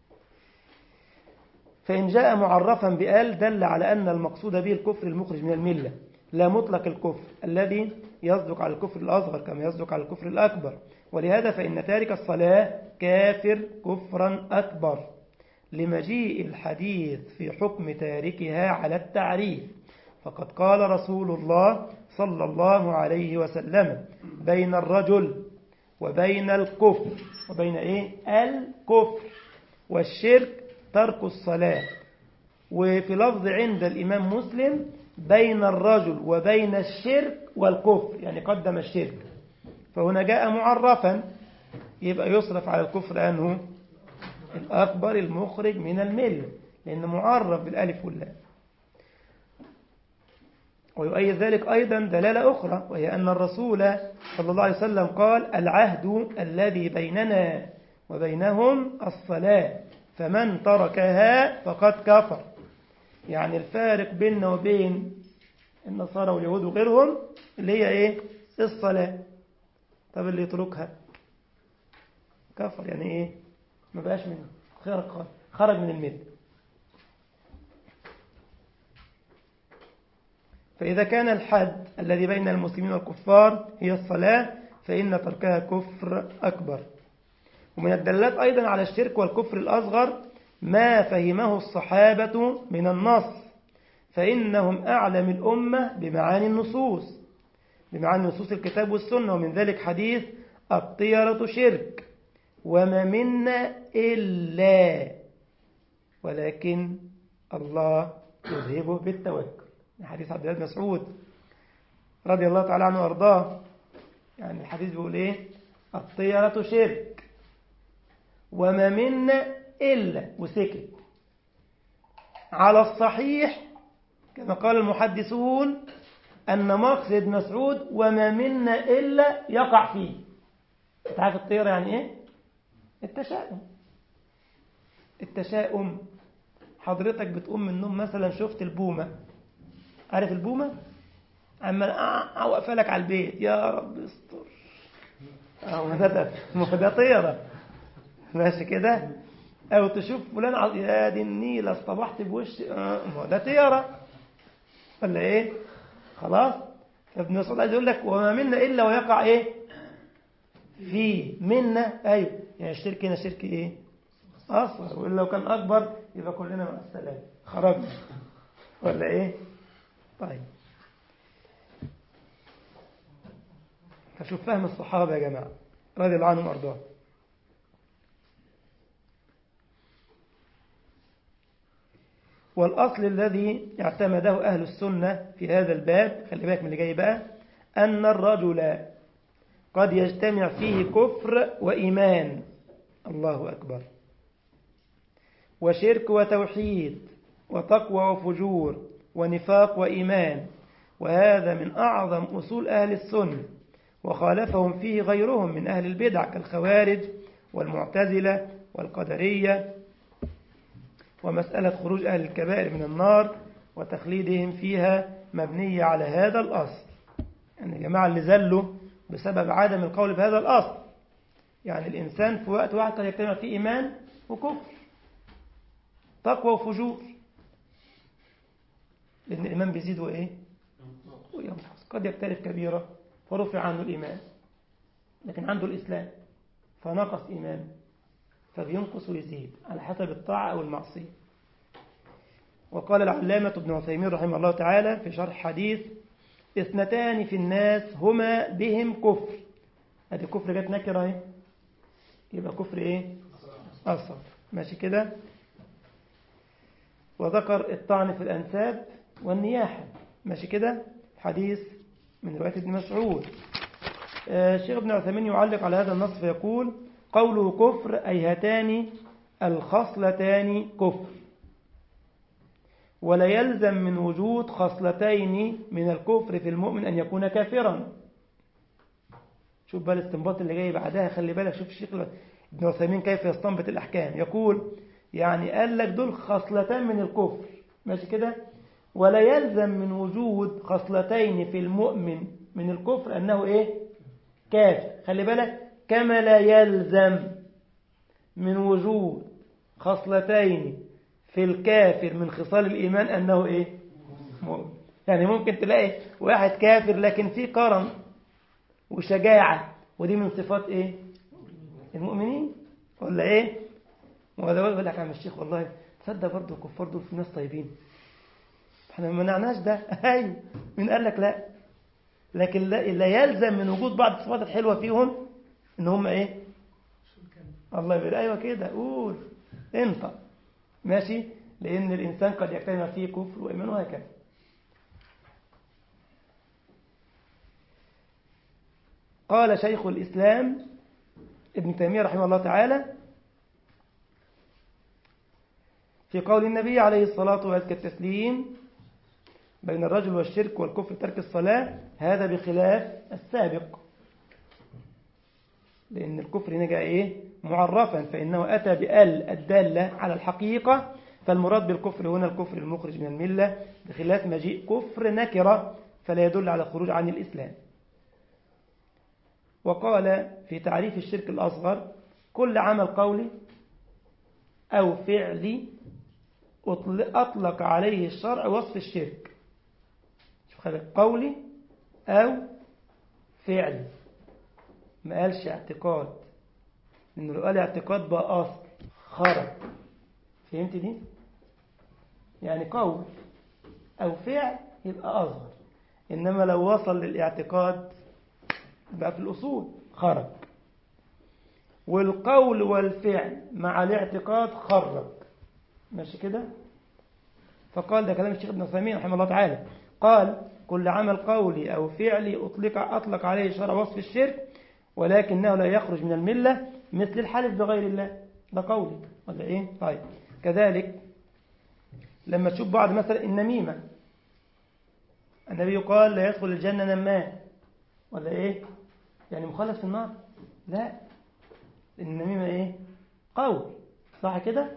Speaker 1: فإن جاء معرفا بآل دل على أن المقصود به الكفر المخرج من الملة لا مطلق الكفر الذي يصدق على الكفر الأصغر كما يصدق على الكفر الأكبر ولهذا فإن تارك الصلاة كافر كفرا أكبر لمجيء الحديث في حكم تاركها على التعريف فقد قال رسول الله صلى الله عليه وسلم بين الرجل وبين الكفر وبين إيه؟ الكفر والشرك ترك الصلاة وفي لفظ عند الإمام مسلم بين الرجل وبين الشرك والكفر يعني قدم الشرك فهنا جاء معرفا يبقى يصرف على الكفر أنه الأكبر المخرج من الملة لأنه معرف بالألف واللام ويؤيد ذلك أيضا دلالة أخرى وهي أن الرسول صلى الله عليه وسلم قال العهد الذي بيننا وبينهم الصلاة فمن تركها فقد كفر يعني الفارق بيننا وبين النصارى واليهود وغيرهم اللي هي ايه الصلاة طب اللي يتركها كفر يعني ايه ما بقاش من خرج خرج من المل فإذا كان الحد الذي بين المسلمين والكفار هي الصلاة فإن تركها كفر أكبر ومن الدلالات أيضا على الشرك والكفر الأصغر ما فهمه الصحابة من النص فإنهم أعلم الأمة بمعاني النصوص بمعاني نصوص الكتاب والسنة ومن ذلك حديث الطيرة شرك وما منا إلا ولكن الله يذهبه بالتوكل حديث عبد الله بن مسعود رضي الله تعالى عنه وارضاه يعني الحديث بيقول ايه الطيرة شرك وما منا إلا وسكت على الصحيح كما قال المحدثون أن مقصد مسعود وما منا إلا يقع فيه أنت عارف الطيرة يعني إيه؟ التشاؤم التشاؤم حضرتك بتقوم من النوم مثلا شفت البومة عارف البومة؟ عمال واقفه لك على البيت يا رب استر أو ده ما ده طيرة ماشي كده أو تشوف فلان عض... يا دي النيلة اصطبحت بوشي آه ما ده طيرة ولا إيه؟ خلاص فابن مسعود عايز يقول لك وما منا إلا ويقع إيه؟ في منا أيوه يعني الشرك هنا شرك إيه؟ أصغر وإلا لو كان أكبر يبقى كلنا مع السلامة خرجنا ولا إيه؟ طيب فشوف فهم الصحابة يا جماعة رضي الله عنهم وأرضاهم والأصل الذي اعتمده أهل السنة في هذا الباب خلي بالك من اللي جاي بقى أن الرجل قد يجتمع فيه كفر وإيمان الله أكبر وشرك وتوحيد وتقوى وفجور ونفاق وإيمان وهذا من أعظم أصول أهل السنة وخالفهم فيه غيرهم من أهل البدع كالخوارج والمعتزلة والقدرية ومسألة خروج أهل الكبائر من النار وتخليدهم فيها مبنية على هذا الأصل يعني يا جماعة اللي زلوا بسبب عدم القول بهذا الأصل يعني الإنسان في وقت واحد قد يجتمع فيه إيمان وكفر تقوى وفجور لأن الإيمان بيزيد وإيه وينقص قد يقترف كبيرة فرفع عنه الإيمان لكن عنده الإسلام فنقص إيمان فبينقص ويزيد على حسب الطاعة أو المعصية وقال العلامة ابن عثيمين رحمه الله تعالى في شرح حديث اثنتان في الناس هما بهم كفر هذه كفر جت نكرة اهي يبقى كفر ايه أصغر ماشي كده وذكر الطعن في الأنساب والنياحة ماشي كده حديث من رواية ابن مسعود الشيخ ابن عثيمين يعلق على هذا النص فيقول قوله كفر أي هاتان الخصلتان كفر ولا يلزم من وجود خصلتين من الكفر في المؤمن أن يكون كافرا شوف بقى الاستنباط اللي جاي بعدها خلي بالك شوف الشيخ ابن عثيمين كيف يستنبط الأحكام يقول يعني قال لك دول خصلتان من الكفر ماشي كده ولا يلزم من وجود خصلتين في المؤمن من الكفر أنه إيه كافر خلي بالك كما لا يلزم من وجود خصلتين في الكافر من خصال الإيمان أنه إيه مؤمن يعني ممكن تلاقي واحد كافر لكن في كرم وشجاعة ودي من صفات إيه المؤمنين ولا إيه ولا يقول لك عم الشيخ والله تصدق برضه الكفار دول في ناس طيبين احنا ما منعناش ده ايوه مين قال لك لا لكن لا, لا يلزم من وجود بعض الصفات الحلوه فيهم ان هم ايه الله يبارك ايوه كده قول انت ماشي لان الانسان قد يجتمع فيه كفر وايمان وهكذا قال شيخ الاسلام ابن تيميه رحمه الله تعالى في قول النبي عليه الصلاه وازكى التسليم بين الرجل والشرك والكفر ترك الصلاه هذا بخلاف السابق لأن الكفر هنا جاء إيه؟ معرفا فإنه أتى بأل الدالة على الحقيقة فالمراد بالكفر هنا الكفر المخرج من الملة بخلاف مجيء كفر نكرة فلا يدل على الخروج عن الإسلام وقال في تعريف الشرك الأصغر كل عمل قولي أو فعلي أطلق عليه الشرع وصف الشرك شوف خلق قولي أو فعلي ما قالش اعتقاد لأنه لو قال اعتقاد بقى أصل خرج فهمت دي؟ يعني قول أو فعل يبقى أصغر إنما لو وصل للاعتقاد بقى في الأصول خرج والقول والفعل مع الاعتقاد خرج ماشي كده فقال ده كلام الشيخ ابن عثيمين رحمه الله تعالى قال كل عمل قولي أو فعلي أطلق, أطلق عليه شرع وصف الشرك ولكنه لا يخرج من الملة مثل الحلف بغير الله ده قولي ولا إيه طيب كذلك لما تشوف بعض مثلا النميمة النبي قال لا يدخل الجنة نمام ولا إيه يعني مخلص في النار لا النميمة إيه قول صح كده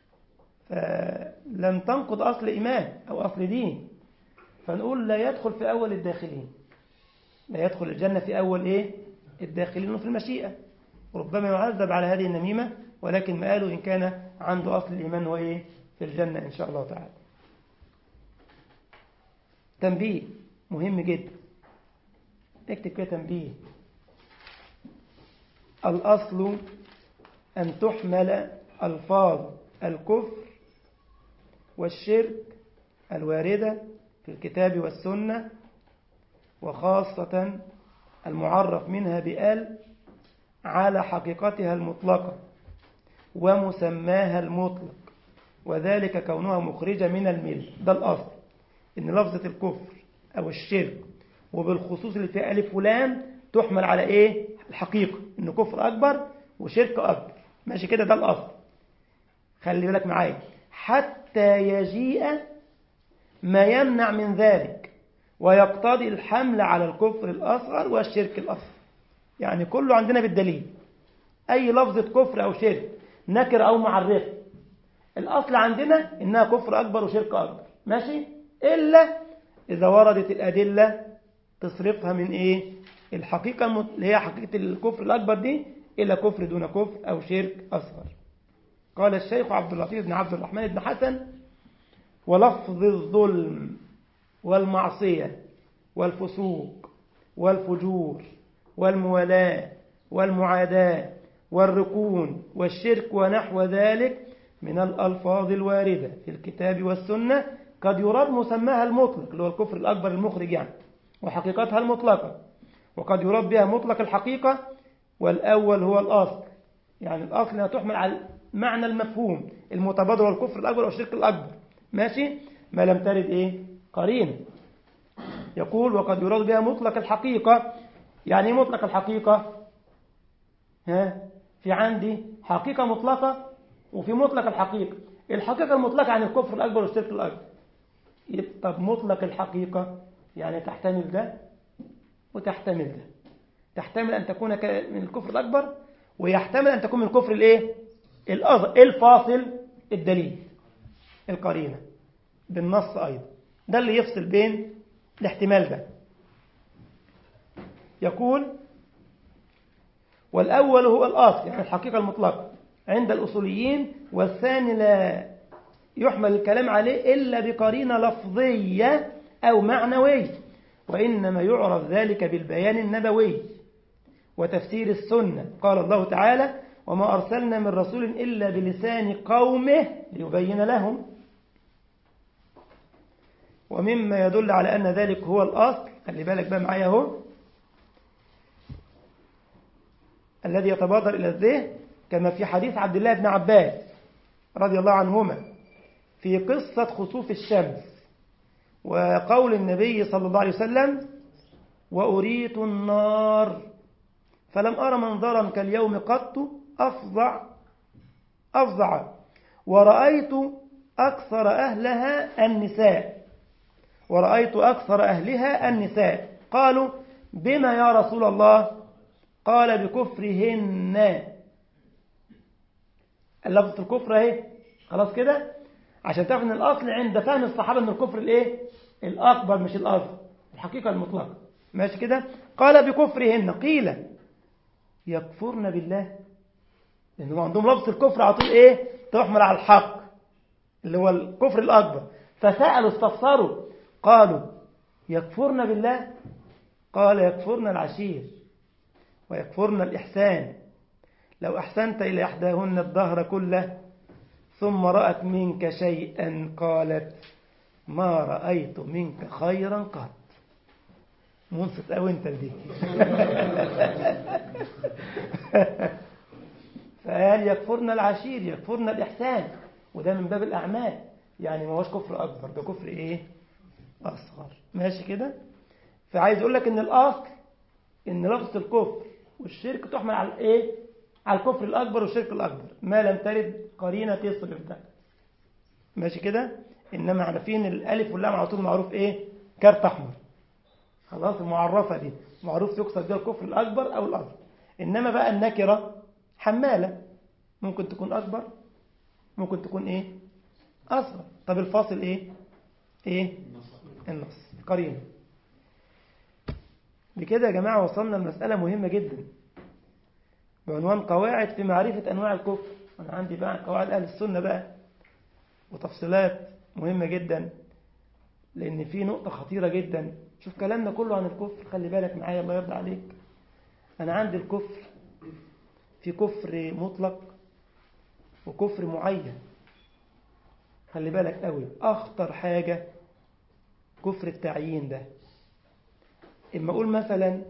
Speaker 1: فلم تنقض أصل إيمان أو أصل دين فنقول لا يدخل في أول الداخلين لا يدخل الجنة في أول إيه الداخلين في المشيئة ربما يعذب على هذه النميمة ولكن ما قالوا إن كان عنده أصل الإيمان هو إيه في الجنة إن شاء الله تعالى تنبيه مهم جدا اكتب كده تنبيه الأصل أن تحمل ألفاظ الكفر والشرك الواردة في الكتاب والسنة وخاصة المعرف منها بآل على حقيقتها المطلقة ومسماها المطلق وذلك كونها مخرجة من المل ده الأصل إن لفظة الكفر أو الشرك وبالخصوص اللي فيها ألف ولام تحمل على إيه الحقيقة إن كفر أكبر وشرك أكبر ماشي كده ده الأصل خلي بالك معايا حتى يجيء ما يمنع من ذلك ويقتضي الحمل على الكفر الأصغر والشرك الأصغر يعني كله عندنا بالدليل أي لفظة كفر أو شرك نكر أو معرفة الأصل عندنا إنها كفر أكبر وشرك أكبر ماشي إلا إذا وردت الأدلة تصرفها من إيه الحقيقة اللي هي حقيقة الكفر الأكبر دي إلى كفر دون كفر أو شرك أصغر قال الشيخ عبد اللطيف بن عبد الرحمن بن حسن ولفظ الظلم والمعصية والفسوق والفجور والموالاة والمعاداة والركون والشرك ونحو ذلك من الألفاظ الواردة في الكتاب والسنة قد يراد مسماها المطلق اللي هو الكفر الأكبر المخرج يعني وحقيقتها المطلقة وقد يراد بها مطلق الحقيقة والأول هو الأصل يعني الأصل أنها تحمل على معنى المفهوم المتبادر والكفر الأكبر والشرك الأكبر ماشي ما لم ترد إيه قرين يقول وقد يراد بها مطلق الحقيقة يعني ايه مطلق الحقيقة ها في عندي حقيقة مطلقة وفي مطلق الحقيقة الحقيقة المطلقة عن الكفر الأكبر والشرك الأكبر طب مطلق الحقيقة يعني تحتمل ده وتحتمل ده تحتمل أن تكون من الكفر الأكبر ويحتمل أن تكون من الكفر الإيه الفاصل الدليل القرينة بالنص أيضا ده اللي يفصل بين الاحتمال ده يقول والأول هو الأصل يعني الحقيقة المطلقة عند الأصوليين والثاني لا يحمل الكلام عليه إلا بقرينة لفظية أو معنوية وإنما يعرف ذلك بالبيان النبوي وتفسير السنة قال الله تعالى وما أرسلنا من رسول إلا بلسان قومه ليبين لهم ومما يدل على أن ذلك هو الأصل خلي بالك بقى معايا اهو الذي يتبادر إلى الذهن كما في حديث عبد الله بن عباس رضي الله عنهما في قصة خسوف الشمس وقول النبي صلى الله عليه وسلم وأريت النار فلم أرى منظرا كاليوم قط أفظع أفظع ورأيت أكثر أهلها النساء ورأيت أكثر أهلها النساء قالوا بما يا رسول الله قال بكفرهن اللفظة الكفر اهي خلاص كده عشان تعرف ان الاصل عند فهم الصحابه ان الكفر الايه الاكبر مش الاصغر الحقيقه المطلقه ماشي كده قال بكفرهن قيل يكفرن بالله لانهم عندهم لفظ الكفر على طول ايه تحمل على الحق اللي هو الكفر الاكبر فسالوا استفسروا قالوا يكفرن بالله قال يكفرن العشير ويكفرن الإحسان لو أحسنت إلى إحداهن الدهر كله ثم رأت منك شيئا قالت ما رأيت منك خيرا قط منصت أو أنت دي فقال يكفرن العشير يكفرن الإحسان وده من باب الأعمال يعني ما هوش كفر أكبر ده كفر إيه أصغر ماشي كده فعايز أقول لك إن الأصل إن لفظ الكفر والشرك تحمل على الايه على الكفر الاكبر والشرك الاكبر ما لم ترد قرينه تصرف ده ماشي كده انما عارفين الالف واللام على طول معروف ايه كارت أحمر خلاص المعرفة دي معروف يقصد بها الكفر الأكبر أو الأصغر إنما بقى النكرة حمالة ممكن تكون أكبر ممكن تكون إيه أصغر طب الفاصل إيه إيه النص قرينة بكده يا جماعة وصلنا لمسألة مهمة جدا بعنوان قواعد في معرفة أنواع الكفر أنا عندي بقى قواعد أهل السنة بقى وتفصيلات مهمة جدا لأن في نقطة خطيرة جدا شوف كلامنا كله عن الكفر خلي بالك معايا الله يرضى عليك أنا عندي الكفر في كفر مطلق وكفر معين خلي بالك قوي أخطر حاجة كفر التعيين ده إما أقول مثلا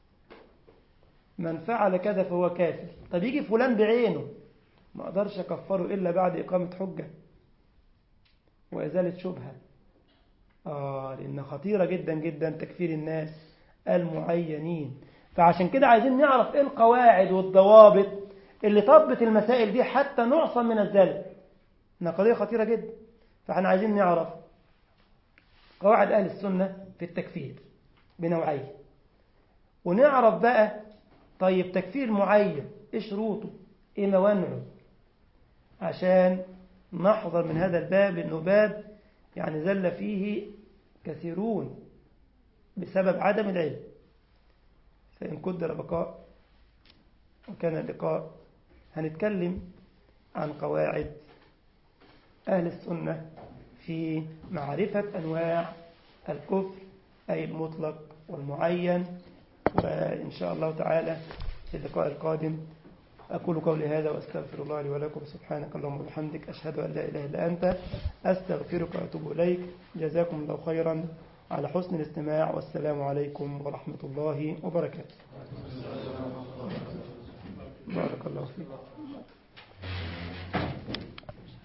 Speaker 1: من فعل كذا فهو كافر طب يجي فلان بعينه ما أقدرش أكفره إلا بعد إقامة حجة وإزالة شبهة آه لأن خطيرة جدا جدا تكفير الناس المعينين فعشان كده عايزين نعرف إيه القواعد والضوابط اللي طبت المسائل دي حتى نعصم من الزلل إنها قضية خطيرة جدا فاحنا عايزين نعرف قواعد أهل السنة في التكفير بنوعين ونعرف بقى طيب تكفير معين ايه شروطه ايه موانعه عشان نحذر من هذا الباب انه باب يعني زل فيه كثيرون بسبب عدم العلم فإن قدر بقاء وكان اللقاء هنتكلم عن قواعد أهل السنة في معرفة أنواع الكفر أي المطلق والمعين وإن شاء الله تعالى في اللقاء القادم أقول قولي هذا وأستغفر الله لي ولكم سبحانك اللهم وبحمدك أشهد أن لا إله إلا أنت أستغفرك وأتوب إليك جزاكم الله خيرا على حسن الاستماع والسلام عليكم ورحمة الله وبركاته بارك الله فيك